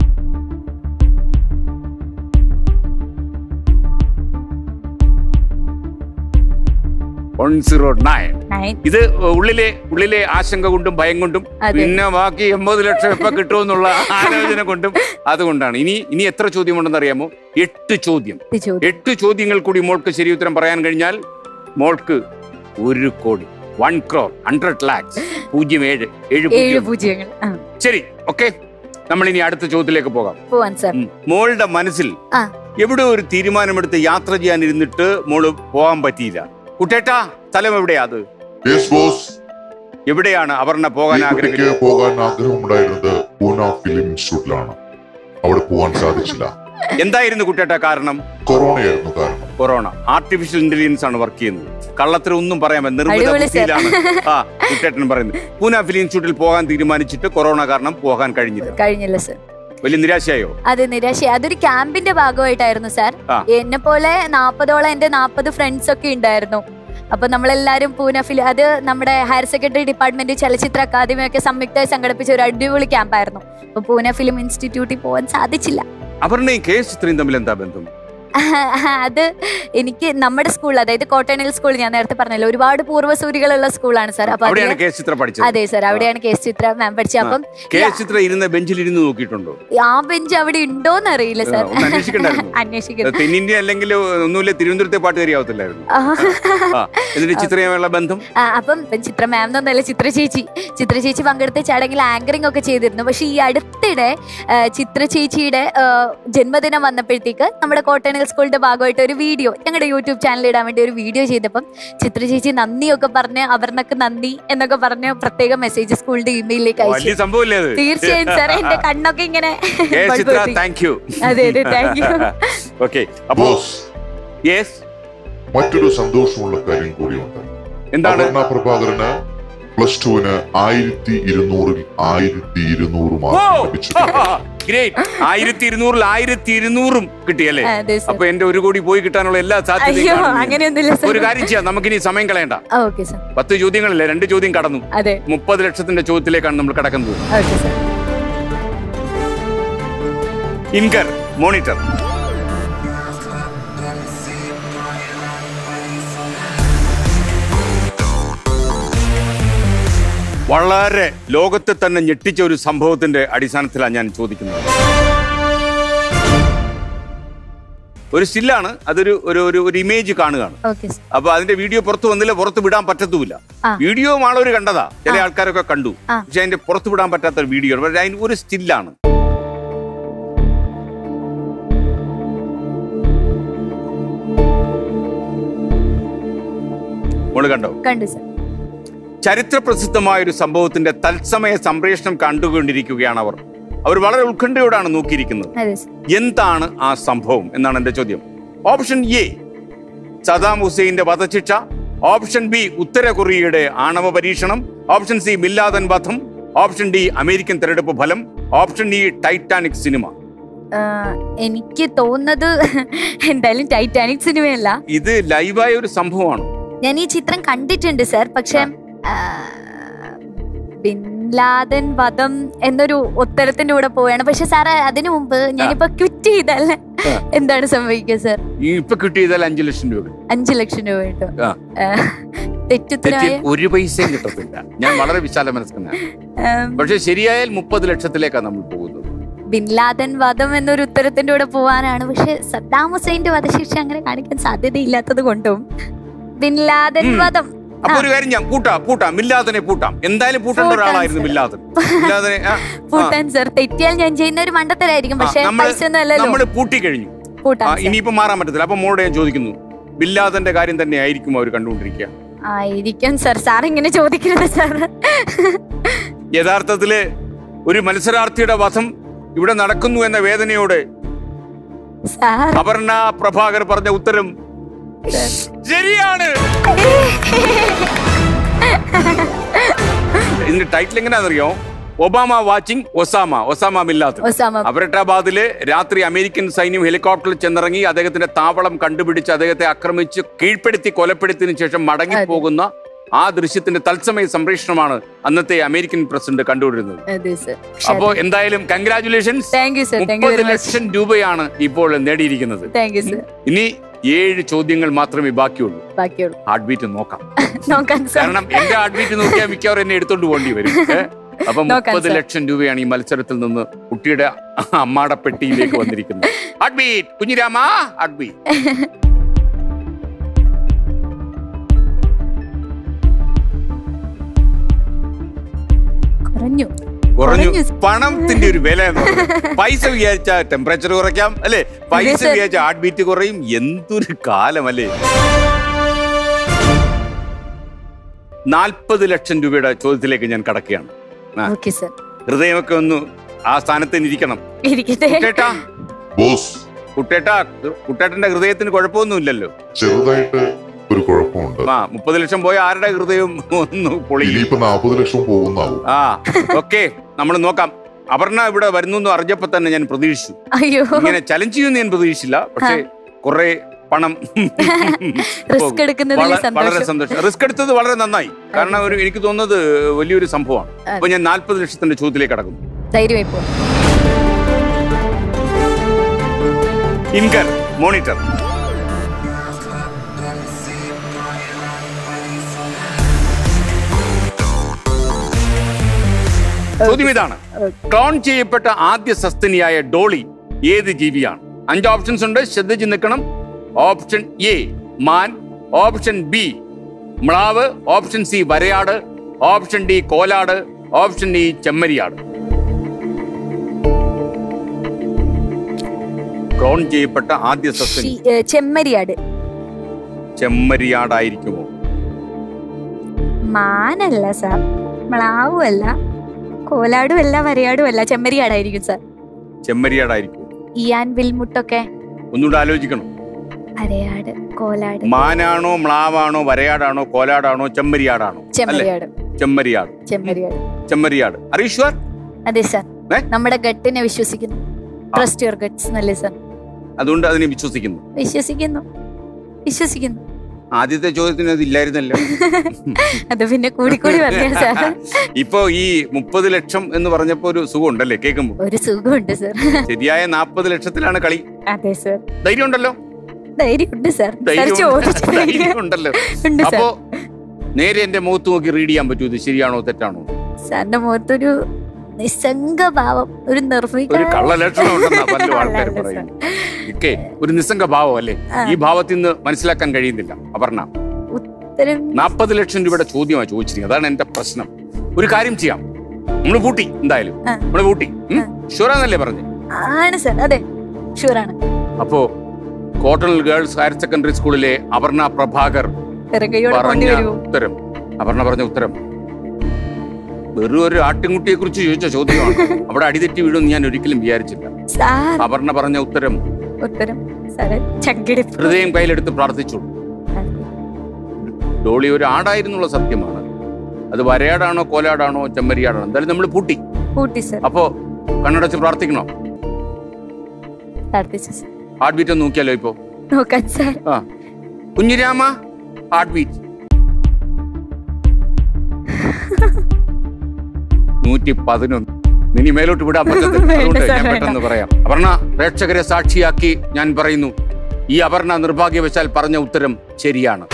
S1: one zero nine
S4: Nine.
S1: ഇത് ഉള്ളിലെ ഉള്ളിലെ ആശങ്ക കൊണ്ടും ഭയം കൊണ്ടും
S4: അതെ.
S1: പിന്നെ ബാക്കി എൺപത് ലക്ഷം എപ്പോ കിട്ടുമെന്നുള്ള ആലോചന കൊണ്ടും അതുകൊണ്ടാണ് ഇനി ഇനി എത്ര ചോദ്യമുണ്ടെന്ന് അറിയാമോ എട്ട് ചോദ്യം
S4: ഇത് ചോദ്യം.
S1: എട്ട് ചോദ്യങ്ങൾ കൂടി മോൾക്ക് ശരി ഉത്തരം പറയാൻ കഴിഞ്ഞാൽ മോൾക്ക് ഒരു കോടി വൺ ക്രോർ ഹൺഡ്രഡ് ലാക്സ് പൂജ്യം ഏഴ് ഏഴ്
S4: ഏഴ്
S1: പൂജ്യം
S4: പൂജ്യങ്ങൾ ആ,
S1: ശരി ഓക്കെ നമ്മൾ ഇനി അടുത്ത ചോദ്യത്തിലേക്ക് പോകാം
S4: പോവാൻ സർ
S1: ഉം. മോളുടെ മനസ്സിൽ
S4: ആ.
S1: എവിടെ ഒരു തീരുമാനമെടുത്ത് യാത്ര ചെയ്യാൻ ഇരുന്നിട്ട് മോള് പോകാൻ പറ്റിയില്ല കുട്ടേട്ടാ സ്ഥലം എവിടെയാ അത്
S2: യെസ് ബോസ്
S1: എവിടെയാണ് അപർണ പോകാൻ
S2: ഈ കുട്ടിക്ക്
S1: ആഗ്രഹിക്കുന്നത്
S2: പോകാൻ ആഗ്രഹമുണ്ടായിരുന്നത് പൂന ഫിലിം ഇൻസ്റ്റിറ്റ്യൂട്ടിലാണ് അവിടെ പോകാൻ സാധിച്ചില്ല
S1: എന്തായിരുന്നു കുട്ടേട്ട കാരണം
S2: കൊറോണയായിരുന്നു കാരണം
S1: കൊറോണ ആർട്ടിഫിഷ്യൽ ഇന്റലിജൻസ് ആണ് വർക്ക് ചെയ്യുന്നത് കള്ളത്തിന് ഒന്നും പറയാൻ പറ്റില്ല. നിർമ്മിത
S4: അടിപൊളി sir.
S1: ബുദ്ധിയിലാണ് ആ കുട്ടേട്ടൻ പറയുന്നത് പൂന ഫിലിം ഇൻസ്റ്റിറ്റ്യൂട്ടിൽ പോകാൻ തീരുമാനിച്ചിട്ട് കൊറോണ കാരണം പോകാൻ കഴിഞ്ഞില്ല
S4: കഴിഞ്ഞില്ല സർ
S1: വലിയ നിരാശയായോ
S4: അത് നിരാശ അതൊരു ക്യാമ്പിന്റെ ഭാഗമായിട്ടായിരുന്നു സാർ
S1: ആ.
S4: എന്നെ പോലെ നാൽപ്പതോളം എന്റെ നാൽപ്പത് ഫ്രണ്ട്സ് ഒക്കെ ഉണ്ടായിരുന്നു അപ്പൊ നമ്മളെല്ലാരും പൂന ഫിലി അത് നമ്മുടെ ഹയർ സെക്കൻഡറി ഡിപ്പാർട്ട്മെന്റ് ചലച്ചിത്ര അക്കാദമി ഒക്കെ സംയുക്തമായി സംഘടിപ്പിച്ച ഒരു അടിപൊളി ക്യാമ്പായിരുന്നു അപ്പൊ പൂന ഫിലിം ഇൻസ്റ്റിറ്റ്യൂട്ടിൽ പോകാൻ സാധിച്ചില്ല
S1: അപർണയും കെ എസ് ചിത്രയും തമ്മിൽ എന്താ ബന്ധം
S4: അത് എനിക്ക് നമ്മുടെ സ്കൂൾ അതായത് കോട്ടണിൽ സ്കൂൾ ഞാൻ നേരത്തെ പറഞ്ഞല്ലോ ഒരുപാട് പൂർവ്വസൂരികളുള്ള സ്കൂളാണ് സാർ അപ്പൊ
S1: അവിടെയാണ്
S4: അതില്
S1: കെ എസ് ചിത്ര പഠിച്ചത്
S4: അതെ സാർ അവിടെയാണ് കെ എസ് ചിത്ര മാം പഠിച്ചത് അപ്പം
S1: കെ എസ് ചിത്ര ഇരുന്ന ബെഞ്ചിൽ ഇരുന്ന് നോക്കിയിട്ടുണ്ടോ
S4: ആ ബെഞ്ച് അവിടെ ഉണ്ടോന്ന് അറിയില്ല സാർ
S1: ആ, ഒന്ന് അന്വേഷിക്കണ്ടായിരുന്നോ?
S4: അന്വേഷിക്കുന്നു
S1: തെന്നിന്ത്യ അല്ലെങ്കിൽ ഒന്നുമില്ല തിരുവനന്തപുരത്തെ പാട്ടുകാരിയാവത്തില്ലായിരുന്നു
S4: ആ.
S1: ആ എന്നിട്ട് ചിത്രയുമായുള്ള ബന്ധം
S4: ആ, അപ്പം ചിത്ര മാം എന്നൊന്നല്ല ചിത്ര ചേച്ചി ചിത്ര ചേച്ചി പങ്കെടുത്ത ചടങ്ങിൽ ആങ്കറിംഗ് ഒക്കെ ചെയ്തിരുന്നു പക്ഷെ ഈ അടുത്തിടെ ആ, ചിത്ര ചേച്ചിയുടെ ആ, ജന്മദിനം വന്നപ്പോഴത്തേക്ക് നമ്മുടെ കോട്ടണിൽ സ്കൂളിന്റെ ഭാഗമായിട്ട് ഒരു വീഡിയോ ഞങ്ങളുടെ യൂട്യൂബ് ചാനലിൽ ഇടാൻ വേണ്ടി ഒരു വീഡിയോ ചെയ്തപ്പം ചിത്ര ചേച്ചി നന്ദിയൊക്കെ പറഞ്ഞ് അവർണക്ക് നന്ദി എന്നൊക്കെ പറഞ്ഞ് പ്രത്യേക മെസ്സേജ് സ്കൂളിന്റെ ഇമെയിലിലേക്ക്
S1: വലിയ
S4: അയച്ചു
S1: സംഭവമല്ലേ അത്
S4: തീർച്ചയായും സാർ എന്റെ കണ്ണൊക്കെ ഇങ്ങനെ
S1: K S Chithra
S4: bulb
S1: thank you
S4: അതെ അതെ താങ്ക് യു
S1: ഓക്കെ അപ്പോ
S2: ബോസ്
S1: യെസ്
S2: മറ്റൊരു സന്തോഷമുള്ള കാര്യം കൂടിയുണ്ട്
S1: എന്താണ്
S2: അപർണ പ്രഭാകരന് പ്ലസ് ടുവിന് ആയിരത്തി ഇരുന്നൂറിൽ ആയിരത്തി ഇരുന്നൂറ് മാർക്ക് ലഭിച്ചിട്ടുണ്ട്
S1: ഗ്രേറ്റ് ആയിരത്തി ഇരുന്നൂറിൽ ആയിരത്തി ഇരുന്നൂറും കിട്ടിയല്ലേ
S4: അതെ സർ
S1: അപ്പൊ എന്റെ ഒരു കോടി പോയി കിട്ടാനുള്ള എല്ലാ
S4: അയ്യോ
S1: സാധ്യതയും കാണുന്നു.
S4: അങ്ങനെയൊന്നുമില്ല
S1: ഒരു
S4: സർ
S1: കാര്യം ചെയ്യാം നമുക്കിനി സമയം കളയണ്ട
S4: ഓക്കെ സർ
S1: പത്ത് ചോദ്യങ്ങളില്ലേ രണ്ട് ചോദ്യം കടന്നു
S4: അതെ
S1: മുപ്പത് ലക്ഷത്തിന്റെ ചോദ്യത്തിലേക്കാണ് നമ്മൾ കടക്കുന്നത്
S4: ഓക്കെ സർ
S1: ഇൻകർ മോണിറ്റർ വളരെ ലോകത്തെ തന്നെ ഞെട്ടിച്ച ഒരു സംഭവത്തിന്റെ അടിസ്ഥാനത്തിലാണ് ഞാൻ ചോദിക്കുന്നത് ഒരു സ്റ്റില്ലാണ് അതൊരു ഒരു ഒരു ഒരു ഇമേജ് കാണുകയാണ്
S4: ഓക്കെ സർ
S1: അപ്പൊ അതിന്റെ വീഡിയോ പുറത്ത് വന്നില്ല പുറത്ത് വിടാൻ പറ്റത്തുമില്ല
S4: ആ.
S1: വീഡിയോ ആളൊരു കണ്ടതാ ചില ആൾക്കാരൊക്കെ കണ്ടു
S4: ആ.
S1: പക്ഷെ അതിന്റെ പുറത്ത് വിടാൻ പറ്റാത്ത ഒരു വീഡിയോ പക്ഷെ അതിന് ഒരു സ്റ്റില്ലാണ് മോള് കണ്ടോ
S4: കണ്ടു സർ
S1: ചരിത്ര പ്രസിദ്ധമായ ഒരു സംഭവത്തിന്റെ തത്സമയ സംപ്രേഷണം കണ്ടുകൊണ്ടിരിക്കുകയാണ് അവർ അവർ വളരെ ഉത്കണ്ഠയോടാണ് നോക്കിയിരിക്കുന്നത്
S4: അതെ സർ
S1: എന്താണ് ആ സംഭവം എന്നാണ് എന്റെ ചോദ്യം ഓപ്ഷൻ എ സദാം ഹുസൈന്റെ വധശിക്ഷ ഓപ്ഷൻ ബി ഉത്തര കൊറിയയുടെ ആണവ പരീക്ഷണം ഓപ്ഷൻ സി മില്ലാദൻ വധം ഓപ്ഷൻ ഡി അമേരിക്കൻ തെരഞ്ഞെടുപ്പ് ഫലം ഓപ്ഷൻ ഡി ടൈറ്റാനിക് സിനിമ
S4: ആ, എനിക്ക് തോന്നുന്നത് എന്തായാലും ടൈറ്റാനിക് സിനിമയല്ല
S1: ഇത് ലൈവായ ഒരു സംഭവമാണ്
S4: ഞാൻ ഈ ചിത്രം കണ്ടിട്ടുണ്ട് സർ പക്ഷെ ആ, ബിൻ ലാദൻ വധം എന്നൊരു ഉത്തരത്തിന്റെ കൂടെ പോവുകയാണ് പക്ഷെ സാറ് അതിനു മുമ്പ് ഞാനിപ്പോ ക്വിറ്റ് ചെയ്താൽ എന്താണ് സംഭവിക്കുക സർ
S1: ഈ ഇപ്പൊ കിട്ടിയതാൽ അഞ്ചു ലക്ഷം രൂപ കിട്ടും.
S4: അഞ്ചു ലക്ഷം രൂപ കിട്ടും
S1: ആ.
S4: ആ, തെറ്റുത്തരമായ
S1: തെറ്റിൽ ഒരു പൈസയും കിട്ടത്തില്ല ഞാൻ വളരെ വിശാല മനസ്കനാണ് പക്ഷെ ശരിയായാൽ മുപ്പത് ലക്ഷത്തിലേക്കാണ് നമ്മൾ പോകുന്നത്
S4: ബിൻ ലാദൻ വധം എന്നൊരു ഉത്തരത്തിന്റെ കൂടെ പോവാനാണ് പക്ഷെ സദ്ദാം ഹുസൈന്റെ വധശിക്ഷ അങ്ങനെ കാണിക്കാൻ സാധ്യതയില്ലാത്തത് കൊണ്ടും ബിൻ ലാദൻ
S1: ഉം.
S4: വധം
S1: അപ്പൊ ഒരു കാര്യം ഞാൻ പൂട്ടാം പൂട്ടാം മില്ലാതനെ പൂട്ടാം എന്തായാലും പൂട്ടേണ്ട
S4: പൂട്ടാം,
S1: ഒരാളായിരുന്നു
S4: സർ.
S1: മില്ലാതൻ മില്ലാതനെ ആ, ആ.
S4: പൂട്ടാൻ സർ തെറ്റിയാൽ ഞാൻ ചെയ്യുന്ന ഒരു മണ്ടത്തരായിരിക്കും പക്ഷെ
S1: ആ, നമ്മള്
S4: പൈസ ഒന്നും അല്ലല്ലോ
S1: നമ്മള് പൂട്ടി കഴിഞ്ഞു
S4: പൂട്ടാൻ
S1: ആ,
S4: സർ.
S1: ഇനിയിപ്പോ മാറാൻ പറ്റത്തില്ല അപ്പൊ മോളോട് ഞാൻ ചോദിക്കുന്നു ബില്ലാദന്റെ കാര്യം തന്നെ ആയിരിക്കും അവർ കണ്ടുകൊണ്ടിരിക്കുക
S4: ആയിരിക്കും സർ സാർ ഇങ്ങനെ ചോദിക്കരുത് സാർ
S1: യഥാർത്ഥത്തില് ഒരു മത്സരാർത്ഥിയുടെ വധം ഇവിടെ നടക്കുന്നു എന്ന വേദനയോടെ
S4: സാർ
S1: അപർണ പ്രഭാകർ പറഞ്ഞ ഉത്തരം ശരിയാണ് ഇതിന്റെ ടൈറ്റിൽ എങ്ങനെയാണെന്നറിയോ Obama watching Osama Osama bin Laden
S4: Osama
S1: അവരട്ടാബാദില് രാത്രി അമേരിക്കൻ സൈന്യം ഹെലികോപ്റ്ററിൽ ചെന്നിറങ്ങി അദ്ദേഹത്തിന്റെ താവളം കണ്ടുപിടിച്ച് അദ്ദേഹത്തെ ആക്രമിച്ച് കീഴ്പ്പെടുത്തി കൊലപ്പെടുത്തിയതിനു ശേഷം മടങ്ങിപ്പോകുന്ന ആ ദൃശ്യത്തിന്റെ തത്സമയ സംപ്രേഷണമാണ് അന്നത്തെ അമേരിക്കൻ പ്രസിഡന്റ് കണ്ടുകൊണ്ടിരുന്നത്
S4: അതെ സർ
S1: അപ്പോ എന്തായാലും congratulations
S4: thank you sir thank you
S1: മുപ്പത്
S4: വെരി മച്ച്
S1: ലക്ഷം രൂപയാണ് ഇപ്പോൾ നേടിയിരിക്കുന്നത്
S4: താങ്ക് യു സർ
S1: ഇനി ഏഴ് ചോദ്യങ്ങൾ മാത്രമേ ബാക്കിയുള്ളൂ
S4: ബാക്കിയുള്ളൂ
S1: ഹാർട്ട് ബീറ്റ് നോക്കാം
S4: നോക്കാൻ സർ
S1: കാരണം എന്റെ ഹാർട്ട് ബീറ്റ് നോക്കിയാൽ മിക്കവാറും എന്നെ എടുത്തോണ്ട് പോകേണ്ടി വരും ഏ? അപ്പൊ
S4: നോക്കാം,
S1: മുപ്പത്
S4: സർ.
S1: ലക്ഷം രൂപയാണ് ഈ മത്സരത്തിൽ നിന്ന് കുട്ടിയുടെ അമ്മാട പെട്ടിയിലേക്ക് വന്നിരിക്കുന്നത് ഹാർട്ട് ബീറ്റ് കുഞ്ഞിരാമ ഹാർട്ട് ബീറ്റ്
S4: കുറഞ്ഞു
S1: കുറഞ്ഞു
S4: കുറഞ്ഞു.
S1: പണത്തിന്റെ ഒരു വില എന്ന് പറയുന്നത്. പൈസ വിചാരിച്ച ടെമ്പറേച്ചർ കുറയ്ക്കാം അല്ലെ പൈസ
S4: സർ.
S1: വിചാരിച്ച ഹാർട്ട് ബീറ്റ് കുറയും എന്തൊരു കാലം അല്ലേ നാൽപ്പത് ലക്ഷം രൂപയുടെ ചോദ്യത്തിലേക്ക് ഞാൻ കടക്കുകയാണ് ആ.
S4: ഓക്കെ സർ
S1: ഹൃദയമൊക്കെ ഒന്ന് ആ സ്ഥാനത്ത് തന്നെ ഇരിക്കണം
S4: ഇരിക്കട്ടെ
S1: കുട്ടേട്ടാ
S2: ബോസ്
S1: കുട്ടേട്ടാ കുട്ടേട്ടന്റെ ഹൃദയത്തിന് കുഴപ്പമൊന്നുമില്ലല്ലോ
S2: ചെറുതായിട്ട് ഒരു കുഴപ്പമുണ്ട്
S1: ആ മുപ്പത് ലക്ഷം പോയ ആരുടെ ഹൃദയം ഒന്ന് പൊളിയും
S2: ഇനിയിപ്പോ നാൽപ്പത് ലക്ഷം പോകുന്നാവും
S1: ആ ഓക്കെ നമ്മൾ നോക്കാം അപർണ ഇവിടെ വരുന്നു എന്ന് അറിഞ്ഞപ്പോ തന്നെ ഞാൻ പ്രതീക്ഷിച്ചു
S4: അയ്യോ
S1: ഇങ്ങനെ ചലഞ്ച് ചെയ്യുമെന്ന് ഞാൻ പ്രതീക്ഷിച്ചില്ല പക്ഷേ കുറെ പണം
S4: റിസ്ക് എടുക്കുന്നതിൽ
S1: വള- വളരെ
S4: സന്തോഷം
S1: സന്തോഷം റിസ്ക് എടുത്തത് വളരെ നന്നായി കാരണം ഒരു എനിക്ക് തോന്നുന്നത് വലിയൊരു സംഭവമാണ് അപ്പൊ ഞാൻ നാൽപ്പത് ലക്ഷത്തിന്റെ ചോദ്യത്തിലേക്ക് കടക്കുന്നു
S4: ധൈര്യമായി പോ
S1: ഇൻകർ മോണിറ്റർ ചോദ്യം ഇതാണ് ക്ലോൺ ചെയ്യപ്പെട്ട ആദ്യ സസ്തനിയായ ഡോളി ഏത് ജീവിയാണ് അഞ്ച് ഓപ്ഷൻസ് ഉണ്ട് ശ്രദ്ധിച്ച് നിൽക്കണം ഓപ്ഷൻ എ മാൻ ഓപ്ഷൻ ബി മ്ലാവ് ഓപ്ഷൻ സി വരയാട് ഓപ്ഷൻ ഡി കോലാട് ഓപ്ഷൻ ഇ ചെമ്മരിയാട് ക്ലോൺ ചെയ്യപ്പെട്ട ആദ്യ സസ്യൻ
S4: ഷി- ഏ, ചെമ്മരിയാട്
S1: ചെമ്മരിയാടായിരിക്കുമോ
S4: മാനല്ല സാർ മ്ലാവും അല്ല കോലാടും അല്ല വരയാടും അല്ല ചെമ്മരിയാടായിരിക്കും സാർ
S1: ചെമ്മരിയാടായിരിക്കും
S4: ഇയാൻ വിൽമുട്ടൊക്കെ
S1: ഒന്നുകൂടെ ആലോചിക്കണം
S4: വരയാട് കോലാട്
S1: മാനാണോ മ്ലാവാണോ വരയാടാണോ കോലാടാണോ ചെമ്മരിയാടാണോ അല്ലേ
S4: ചെമ്മരിയാട്
S1: ചെമ്മരിയാട്
S4: ചെമ്മരിയാട്
S1: ചെമ്മരിയാട് അറിയുഷ്വർ
S4: അതെ സാർ
S1: ഏ?
S4: നമ്മുടെ ഗട്ടിനെ വിശ്വസിക്കുന്നു ട്രസ്റ്റ് യുവർ ഗട്ട്സ് എന്നല്ലേ സാർ
S1: അതുകൊണ്ട് അതിനെ വിശ്വസിക്കുന്നു
S4: വിശ്വസിക്കുന്നു വിശ്വസിക്കുന്നു
S1: ആദ്യത്തെ ചോദ്യത്തിന് അത് ഇല്ലായിരുന്നല്ലോ
S4: അത് പിന്നെ കൂടി കൂടി പറഞ്ഞ സാർ
S1: ഇപ്പൊ ഈ മുപ്പത് ലക്ഷം എന്ന് പറഞ്ഞപ്പോ ഒരു സുഖം ഉണ്ടല്ലേ കേൾക്കുമ്പോ
S4: ഒരു സുഖമുണ്ട് സാർ
S1: ശരിയായ നാൽപ്പത് ലക്ഷത്തിലാണ് കളി
S4: അതെ സാർ
S1: ധൈര്യം ഉണ്ടല്ലോ
S4: ധൈര്യമുണ്ട് സാർ സാർ
S1: ധൈര്യം
S4: ചോദിച്ചു
S1: ധൈര്യം ഉണ്ടല്ലോ
S4: ഉണ്ട് സാർ
S1: അപ്പോ നേരെ എന്റെ മുഖത്ത് നോക്കി റീഡ് ചെയ്യാൻ പറ്റൂ ഇത് ശരിയാണോ തെറ്റാണോ
S4: സാറിന്റെ മുഖത്തൊരു നിസ്സംഗ ഭാവം ഒരു നിർഭീക
S1: ഒരു കള്ളലക്ഷണം ഉണ്ടെന്നാ പല ആൾക്കാർ
S4: അല്ല,
S1: പറയുന്നു ഒക്കെ ഒരു നിസ്സംഗ ഭാവം അല്ലേ ഈ ഭാവത്തിൽ നിന്ന് മനസ്സിലാക്കാൻ കഴിയുന്നില്ല അപർണ
S4: ഉത്തരം
S1: നാൽപ്പത് ലക്ഷം രൂപയുടെ ചോദ്യമാണ് ചോദിച്ചിരിക്കുന്നത് അതാണ് എന്റെ പ്രശ്നം ഒരു കാര്യം ചെയ്യാം നമ്മൾ പൂട്ടി എന്തായാലും
S4: ആ.
S1: നമ്മൾ പൂട്ടി ഷുറാന്നല്ലേ പറഞ്ഞു
S4: ആണ് സാർ അതെ ഷുവറാണ്
S1: അപ്പോ കോട്ടണൽ ഗേൾസ് ഹയർ സെക്കൻഡറി സ്കൂളിലെ അപർണ പ്രഭാകർ
S4: പിറകയോടെ
S1: പറഞ്ഞ
S4: കൊണ്ടുവരുമോ
S1: ഉത്തരം അപർണ പറഞ്ഞ ഉത്തരം വെറും ഒരു ആട്ടിൻകുട്ടിയെ കുറിച്ച് ചോദിച്ച ചോദ്യമാണ് അവിടെ അടിതെറ്റി വീഴുമെന്ന് ഞാൻ ഒരിക്കലും വിചാരിച്ചില്ല
S4: സാർ
S1: അപർണ പറഞ്ഞ ഉത്തരം
S4: ഉത്തരം സാറ് ചങ്കെടുത്തു
S1: ഹൃദയം കയ്യിലെടുത്ത് പ്രാർത്ഥിച്ചു ഡോളി ഒരു ആടായിരുന്നുള്ള സത്യമാണ് അത് വരയാടാണോ കോലാടാണോ ചെമ്മരിയാടാണോ എന്തായാലും നമ്മൾ പൂട്ടി
S4: കൂട്ടി സാർ
S1: അപ്പോ കണ്ണടച്ച് പ്രാർത്ഥിക്കണോ
S4: പ്രാർത്ഥിച്ചു സാർ
S1: ഹാർട്ട് ബീറ്റ് ഒന്ന് നോക്കിയാലോ ഇപ്പോ
S4: നോക്കാൻ സാർ
S1: ആ കുഞ്ഞിരാമ ഹാർട്ട് ബീറ്റ് നൂറ്റി പതിനൊന്ന് ഇനി മേലോട്ട് വിടാൻ പറ്റത്തില്ല
S4: വേണ്ട
S1: അതുകൊണ്ട്
S4: സാർ,
S1: ഞാൻ
S4: വേണ്ട.
S1: പെട്ടെന്ന് പറയാം അപർണ പ്രേക്ഷകരെ സാക്ഷിയാക്കി ഞാൻ പറയുന്നു ഈ അപർണ നിർഭാഗ്യവശാൽ പറഞ്ഞ ഉത്തരം ശരിയാണ്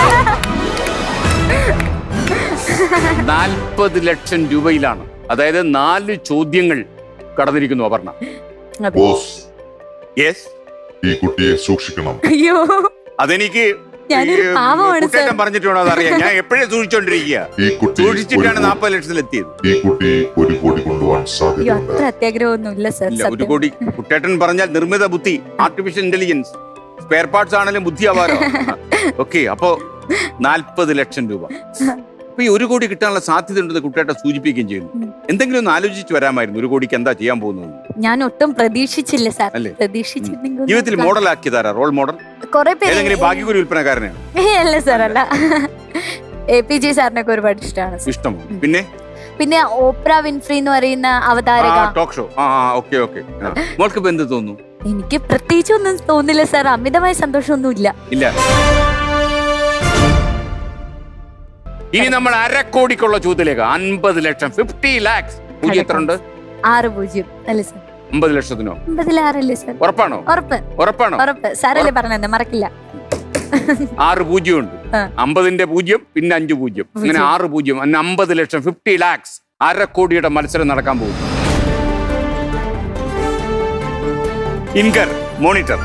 S1: നാൽപ്പത് ലക്ഷം രൂപയിലാണ് അതായത് നാല് ചോദ്യങ്ങൾ കടന്നിരിക്കുന്നു അപർണ
S4: അതെ
S2: ബോസ്
S1: യെസ്
S2: ഈ കുട്ടിയെ സൂക്ഷിക്കണം
S4: അയ്യോ
S1: അതെനിക്ക്
S4: ഞാനൊരു
S1: ഈ
S4: പാവമാണ്
S1: കുട്ടേട്ടൻ
S4: സാർ.
S1: പറഞ്ഞിട്ട് വേണം അതറിയാം ഞാൻ എപ്പോഴും സൂക്ഷിച്ചോണ്ടിരിക്കുക
S2: ഈ കുട്ടി
S1: സൂക്ഷിച്ചിട്ടാണ്
S2: ഒരു
S1: നാൽപ്പത് ലക്ഷത്തിലെത്തിയത്
S2: ഈ കുട്ടി ഒരു കോടി കൊണ്ടുപോകാൻ
S4: അയ്യോ
S2: സാധ്യതയുണ്ട്
S4: അത്ര അത്യാഗ്രഹമൊന്നും ഇല്ല സാർ
S1: ഇല്ല ഒരു
S4: സത്യം
S1: കോടി കുട്ടേട്ടൻ പറഞ്ഞാൽ നിർമ്മിത ബുദ്ധി ആർട്ടിഫിഷ്യൽ ഇന്റലിജൻസ് സ്പെയർ പാർട്സ് ആണെങ്കിലും ബുദ്ധി ആവാറോ ഓക്കെ അപ്പോ നാൽപ്പത് ലക്ഷം രൂപ അപ്പൊ ഈ ഒരു കോടി കിട്ടാനുള്ള സാധ്യത ഉണ്ടെന്ന് കുട്ടേട്ടൻ സൂചിപ്പിക്കുകയും ചെയ്യുന്നു എന്തെങ്കിലും ഒന്ന് ആലോചിച്ച് വരാമായിരുന്നു ഒരു കോടിക്ക് എന്താ ചെയ്യാൻ പോകുന്നത്
S4: ഞാൻ ഒട്ടും പ്രതീക്ഷിച്ചില്ല സാർ
S1: അല്ലേ?
S4: പ്രതീക്ഷിച്ചിരുന്നെങ്കിൽ ഒന്ന്
S1: ജീവിതത്തിൽ മോഡലാക്കിയതാരാ റോൾ മോഡൽ
S4: കുറെ പേര്
S1: ഏതെങ്കിലും ഭാഗ്യക്കുരി വിൽപ്പനക്കാരനാണ്
S4: ഏയ് അല്ല സാർ അല്ല എ പി ജെ സാറിനൊക്കെ ഒരുപാട് ഇഷ്ടമാണ് സാർ.
S1: ഇഷ്ടമാണ് പിന്നെ
S4: പിന്നെ ഓപ്ര വിൻഫ്രി എന്ന് പറയുന്ന അവതാരക
S1: ടോക്ക് ഷോ ആ ഓക്കെ ഓക്കെ മോൾക്ക് ഇപ്പൊ എന്ത് തോന്നുന്നു
S4: എനിക്ക് പ്രത്യേകിച്ച് ഒന്നും തോന്നില്ല സാർ അമിതമായ സന്തോഷമൊന്നും ഇല്ല
S1: ഇല്ല ഇനി നമ്മൾ അരക്കോടിക്കുള്ള ചോദ്യത്തിലേക്ക് അൻപത് ലക്ഷം ഫിഫ്റ്റി ലാക്സ് പൂജ്യം എത്ര ഉണ്ട്
S4: ആറ് പൂജ്യം അല്ലേ സാർ
S1: അമ്പത് ലക്ഷത്തിനോ
S4: അമ്പതിൽ ആറല്ലേ സാർ
S1: ഉറപ്പാണോ
S4: ഉറപ്പ്
S1: ഉറപ്പാണോ
S4: ഉറപ്പ് സാറല്ലേ പറഞ്ഞത് മറക്കില്ല
S1: ആറ് പൂജ്യം ഉണ്ട്
S4: ആ.
S1: അമ്പതിന്റെ പൂജ്യം പിന്നെ അഞ്ച് പൂജ്യം അങ്ങനെ
S4: പൂജ്യം.
S1: ആറ് പൂജ്യം അങ്ങനെ അമ്പത് ലക്ഷം ഫിഫ്റ്റി ലാക്സ് അരക്കോടിയുടെ മത്സരം നടക്കാൻ പോകും ഇൻകർ മോണിറ്റർ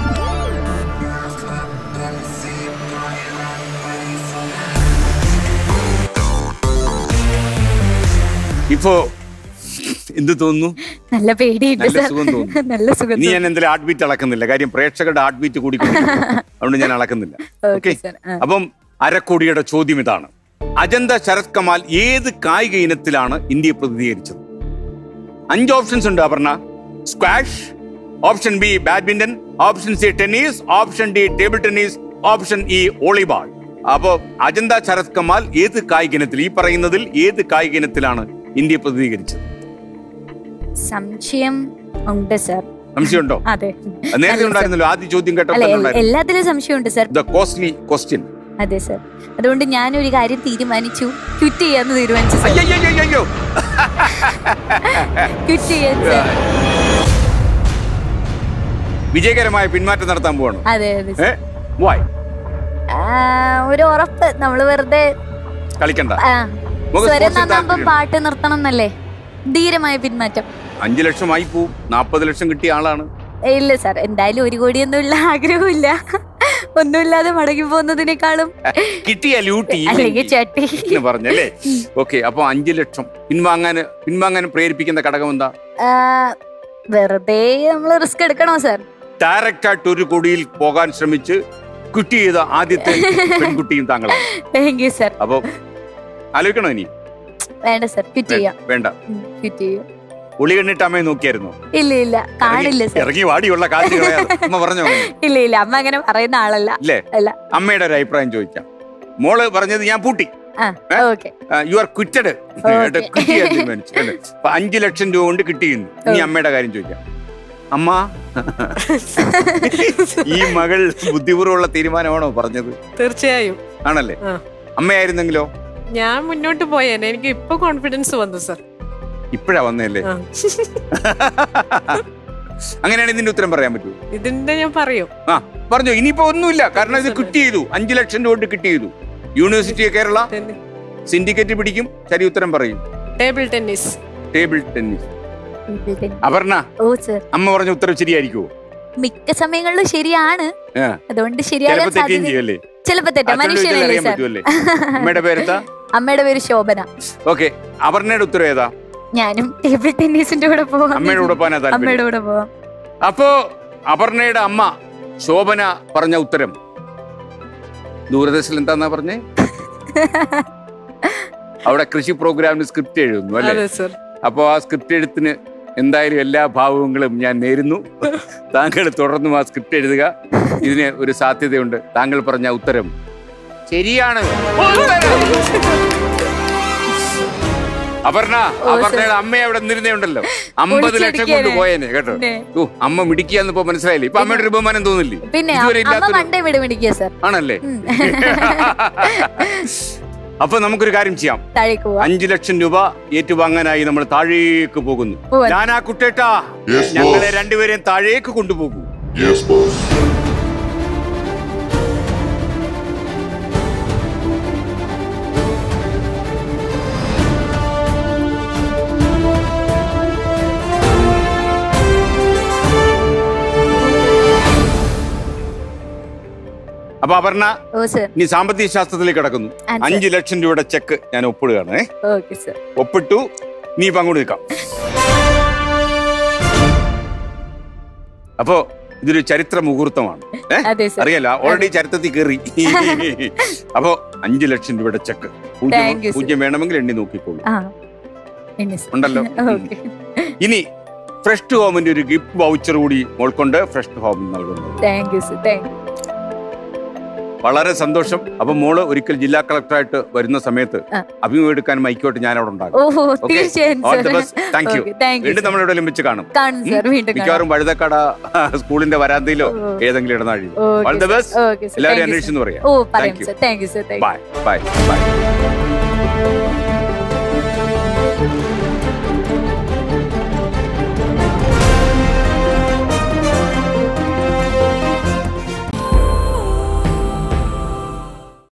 S1: ഇപ്പോ എന്ത് തോന്നുന്നു
S4: നല്ല പേടിയുണ്ട്
S1: നല്ല
S4: സാർ
S1: സുഖം തോന്നുന്നു.
S4: നല്ല സുഖം
S1: ഇനി ഞാൻ എന്തായാലും ഹാർട്ട് ബീറ്റ് അളക്കുന്നില്ല കാര്യം പ്രേക്ഷകരുടെ ഹാർട്ട് ബീറ്റ് കൂടി അതുകൊണ്ട് ഞാൻ അളക്കുന്നില്ല
S4: ഓക്കെ
S1: ഓക്കെ
S4: സാർ ആ.
S1: അപ്പം അരക്കോടിയുടെ ചോദ്യം ഇതാണ് അജന്ത ശരത് കമാൽ ഏത് കായിക ഇനത്തിലാണ് ഇന്ത്യയെ പ്രതിനിധീകരിച്ചത് അഞ്ച് ഓപ്ഷൻസ് ഉണ്ട് Aparna squash option B badminton option C tennis option D table tennis option E volleyball അപ്പോ അജന്ത ശരത് കമാൽ ഏത് കായിക ഇനത്തിൽ ഈ പറയുന്നതിൽ ഏത് കായിക ഇനത്തിലാണ് ഇന്ത്യയെ പ്രതിനിധീകരിച്ചത്
S4: സംശയം ഉണ്ട് സാർ
S1: സംശയമുണ്ടോ
S4: അതെ
S1: അത് നേരത്തെ
S4: അല്ല,
S1: ഉണ്ടായിരുന്നല്ലോ ആദ്യ ചോദ്യം
S4: അല്ല
S1: കേട്ടപ്പോൾ
S4: എൽ-
S1: ഉണ്ടായിരുന്നു
S4: എല്ലാത്തിലും സംശയമുണ്ട് സാർ
S1: ദ കോസ്റ്റ്ലി ക്വസ്റ്റ്യൻ
S4: അതെ സാർ അതുകൊണ്ട് ഞാനൊരു കാര്യം തീരുമാനിച്ചു ക്വിറ്റ് ചെയ്യാന്ന് തീരുമാനിച്ചു സാർ
S1: അയ്യോ
S4: ക്വിറ്റ് ചെയ്യാൻ സാർ
S1: വിജയകരമായ പിന്മാറ്റം നടത്താൻ പോവാണ്
S4: അതെ അതെ
S1: ഏ
S4: സാർ.
S1: വായ്
S4: ആ, ഒരു ഉറപ്പ് നമ്മള് വെറുതെ
S1: കളിക്കണ്ട
S4: ആ,
S1: നമുക്ക്
S4: സ്വരം
S1: sports ൽ
S4: നന്നാകുമ്പോ
S1: താല്പര്യം.
S4: പാട്ട് നിർത്തണം എന്നല്ലേ ധീരമായ പിന്മാറ്റം
S1: അഞ്ചു ലക്ഷമായി പോവും നാപ്പത് ലക്ഷം കിട്ടിയ ആളാണ്
S4: ഏയ് ഇല്ല സാർ എന്തായാലും ഒരു കോടിയൊന്നുമില്ല ആഗ്രഹമില്ല ഒന്നുമില്ലാതെ മടങ്ങി പോകുന്നതിനേക്കാളും
S1: കിട്ടിയ ലൂട്ടി
S4: അല്ലെങ്കിൽ ചട്ടി
S1: എന്ന് പറഞ്ഞല്ലേ ഓക്കെ അപ്പൊ അഞ്ചു ലക്ഷം പിൻവാങ്ങാൻ പിൻവാങ്ങാൻ പ്രേരിപ്പിക്കുന്ന ഘടകം എന്താ
S4: ആ, വെറുതെ നമ്മൾ റിസ്ക് എടുക്കണോ സാർ
S1: ഡയറക്റ്റ് ആയിട്ട് ഒരു കൊടിയിൽ പോകാൻ ശ്രമിച്ച് ക്വിറ്റ് ചെയ്ത ആദ്യത്തെ പെൺകുട്ടിയും താങ്കളാണ്
S4: താങ്ക് യു സർ
S1: അപ്പൊ ആലോചിക്കണോ ഇനി
S4: വേണ്ട സർ ക്വിറ്റ് ചെയ്യാം
S1: വേണ്ട
S4: ക്വിറ്റ് ചെയ്യും
S1: ഒളി കണ്ണിട്ട് അമ്മയെ നോക്കിയായിരുന്നോ
S4: ഇല്ല ഇല്ല കാണില്ല സർ
S1: ഇറങ്ങി വാടിയുള്ള കാശ് കളയാതെ അമ്മ പറഞ്ഞോ അങ്ങനെ?
S4: ഇല്ല ഇല്ല അമ്മ അങ്ങനെ പറയുന്ന ആളല്ല
S1: ഇല്ലേ
S4: അല്ല
S1: അമ്മയുടെ ഒരു അഭിപ്രായം ചോദിക്കാം മോള് പറഞ്ഞത് ഞാൻ പൂട്ടി
S4: ആ
S1: ഏ?
S4: ഓക്കെ
S1: യു ആർ ക്വിറ്റഡ് അപ്പൊ അഞ്ചു ലക്ഷം രൂപ കൊണ്ട് കിട്ടിയിരുന്നു ഇനി അമ്മയുടെ കാര്യം ചോദിക്കാം അമ്മ ഈ മകൾ ബുദ്ധിപൂർവ്വമുള്ള തീരുമാനമാണോ പറഞ്ഞത്
S5: തീർച്ചയായും
S1: ആണല്ലേ
S5: ആ.
S1: അമ്മയായിരുന്നെങ്കിലോ
S5: ഞാൻ മുന്നോട്ട് പോയേനെ എനിക്ക് ഇപ്പൊ കോൺഫിഡൻസ് വന്നു സർ
S1: ഇപ്പഴാ വന്നല്ലേ
S5: ആ.
S1: അങ്ങനെയാണെങ്കിൽ ഇതിന്റെ ഉത്തരം പറയാൻ പറ്റൂ
S5: ഇതിന്റെ ഞാൻ പറയും
S1: ആ പറഞ്ഞു ഇനിയിപ്പോ ഒന്നുമില്ല കാരണം ഇത് കിട്ടി ചെയ്തു അഞ്ചു ലക്ഷം രൂപ കൊണ്ട് കിട്ടി ചെയ്തു യൂണിവേഴ്സിറ്റി ഓഫ് കേരള സിൻഡിക്കേറ്റ് പിടിക്കും ശരി ഉത്തരം പറയും
S5: table tennis
S1: table tennis Aparna
S4: ഓ സർ
S1: അമ്മ പറഞ്ഞ ഉത്തരം ശരിയായിരിക്കുമോ
S4: മിക്ക സമയങ്ങളിലും ശരിയാണ്
S1: ആ.
S4: അതുകൊണ്ട് ശരിയാകാൻ
S1: ചിലപ്പോ തെറ്റുകയും
S4: സാധ്യത
S1: ചെയ്യല്ലേ
S4: ചിലപ്പോ തെറ്റാ
S1: അച്ഛനോട് ചോദിച്ചാൽ
S4: മനുഷ്യനല്ലേ
S1: അറിയാൻ
S4: സർ
S1: പറ്റുമല്ലേ അമ്മയുടെ പേരെന്താ
S4: അമ്മയുടെ പേര് ശോഭന
S1: ഓക്കെ അപർണയുടെ ഉത്തരം ഏതാ
S4: ഞാനും ടേബിൾ ടെന്നീസിന്റെ കൂടെ പോവാം
S1: അമ്മയുടെ കൂടെ പോകാനാ താല്പര്യം
S4: അമ്മയുടെ കൂടെ പോവാം
S1: അപ്പോ അപർണയുടെ അമ്മ ശോഭന പറഞ്ഞ ഉത്തരം ദൂരദർശനിൽ എന്താന്നാ പറഞ്ഞേ അവിടെ കൃഷി പ്രോഗ്രാമിന് സ്ക്രിപ്റ്റ് എഴുതുന്നു അല്ലേ
S5: അതെ സർ
S1: അപ്പോൾ ആ സ്ക്രിപ്റ്റ് എഴുത്തിന് എന്തായാലും എല്ലാ ഭാവങ്ങളും ഞാൻ നേരുന്നു താങ്കൾ തുടർന്നും ആ സ്ക്രിപ്റ്റ് എഴുതുക ഇതിന് ഒരു സാധ്യതയുണ്ട് താങ്കൾ പറഞ്ഞ ഉത്തരം ശരിയാണ് ഉത്തരം. അപർണ അപർണയുടെ അമ്മ അവിടെ നിന്നിരുന്നേ ഉണ്ടല്ലോ അമ്പത് ലക്ഷം കൊണ്ട് പോയേനെ കേട്ടോ
S4: പിന്നെ.
S1: ഓ അമ്മ മിടിക്കാന്ന് ഇപ്പൊ മനസ്സിലായില്ലേ ഇപ്പൊ അമ്മയുടെ ഒരു ബഹുമാനം തോന്നില്ലേ
S4: പിന്നെ
S1: ഇതുവരെ
S4: അമ്മ
S1: ഇല്ലാത്തൊരു
S4: മണ്ടേ വിട് പിടിക്കുക സർ
S1: ആണല്ലേ
S4: ഉം.
S1: അപ്പൊ നമുക്കൊരു കാര്യം ചെയ്യാം
S4: താഴേക്ക് പോവാം
S1: അഞ്ചു ലക്ഷം രൂപ ഏറ്റുവാങ്ങാനായി നമ്മൾ താഴേക്ക് പോകുന്നു
S4: പോവാൻ.
S1: ഞാൻ ആ കുട്ടേട്ടാ
S2: Yes,
S1: ഞങ്ങളെ
S2: boss.
S1: രണ്ടുപേരെയും താഴേക്ക് കൊണ്ടുപോകൂ
S2: യെസ് ബോസ്
S1: അപ്പൊ അപർണ
S4: ഓ സർ
S1: ഇനി സാമ്പത്തിക ശാസ്ത്രത്തിലേക്ക് കിടക്കുന്നു
S4: ആ, സർ.
S1: അഞ്ചു ലക്ഷം രൂപയുടെ ചെക്ക് ഞാൻ ഒപ്പിടുകയാണ് ഏ.
S4: ഓക്കെ സർ
S1: ഒപ്പിട്ടു നീ ഇപ്പൊ അങ്ങോട്ട് നിൽക്കാം അപ്പോ ഇതൊരു ചരിത്ര മുഹൂർത്തമാണ് ഏ?
S4: അതെ സർ
S1: അറിയാലോ ഓൾറെഡി ചരിത്രത്തിൽ കയറി അപ്പോ അഞ്ചു ലക്ഷം രൂപയുടെ ചെക്ക് പൂജ്യം
S4: Thank you, sir.
S1: പൂജ്യം വേണമെങ്കിൽ എണ്ണി നോക്കിക്കോളൂ
S4: ആ എന്നെ സർ
S1: ഉണ്ടല്ലോ
S4: ഓക്കെ
S1: ഇനി ഫ്രഷ് ഹോമിന്റെ ഒരു ഗിഫ്റ്റ് വൗച്ചർ കൂടി മോൾക്കൊണ്ട് ഫ്രഷ് ഹോം നൽകുന്നു
S4: thank you sir thank you
S1: വളരെ സന്തോഷം അപ്പൊ മോള് ഒരിക്കൽ ജില്ലാ കളക്ടറായിട്ട് വരുന്ന സമയത്ത്
S4: ആ.
S1: അഭിമുഖം എടുക്കാൻ മൈക്കോട്ട് ഞാൻ അവിടെ ഉണ്ടാകും
S4: ഓഹോ
S1: Okay.
S4: തീർച്ചയായും
S1: All
S4: sir
S1: the best. Thank you.
S4: Thank you
S1: വീണ്ടും നമ്മൾ ഇവിടെ ഒരുമിച്ച് കാണും
S4: കാണും സർ വീണ്ടും കാണാം
S1: മിക്കവാറും വഴുതക്കട സ്കൂളിന്റെ വരാന്തയിലോ
S4: ഓ.
S1: ഏതെങ്കിലും ഇടനാഴി
S4: Okay,
S1: All the
S4: sir.
S1: best.
S4: Okay, sir.
S1: എല്ലാവരും
S4: Thank you,
S1: അന്വേഷിച്ചെന്ന്
S4: sir.
S1: പറയാം
S4: ഓ
S1: Thank
S4: പറയാം
S1: you.
S4: Sir thank you sir thank you
S1: bye bye by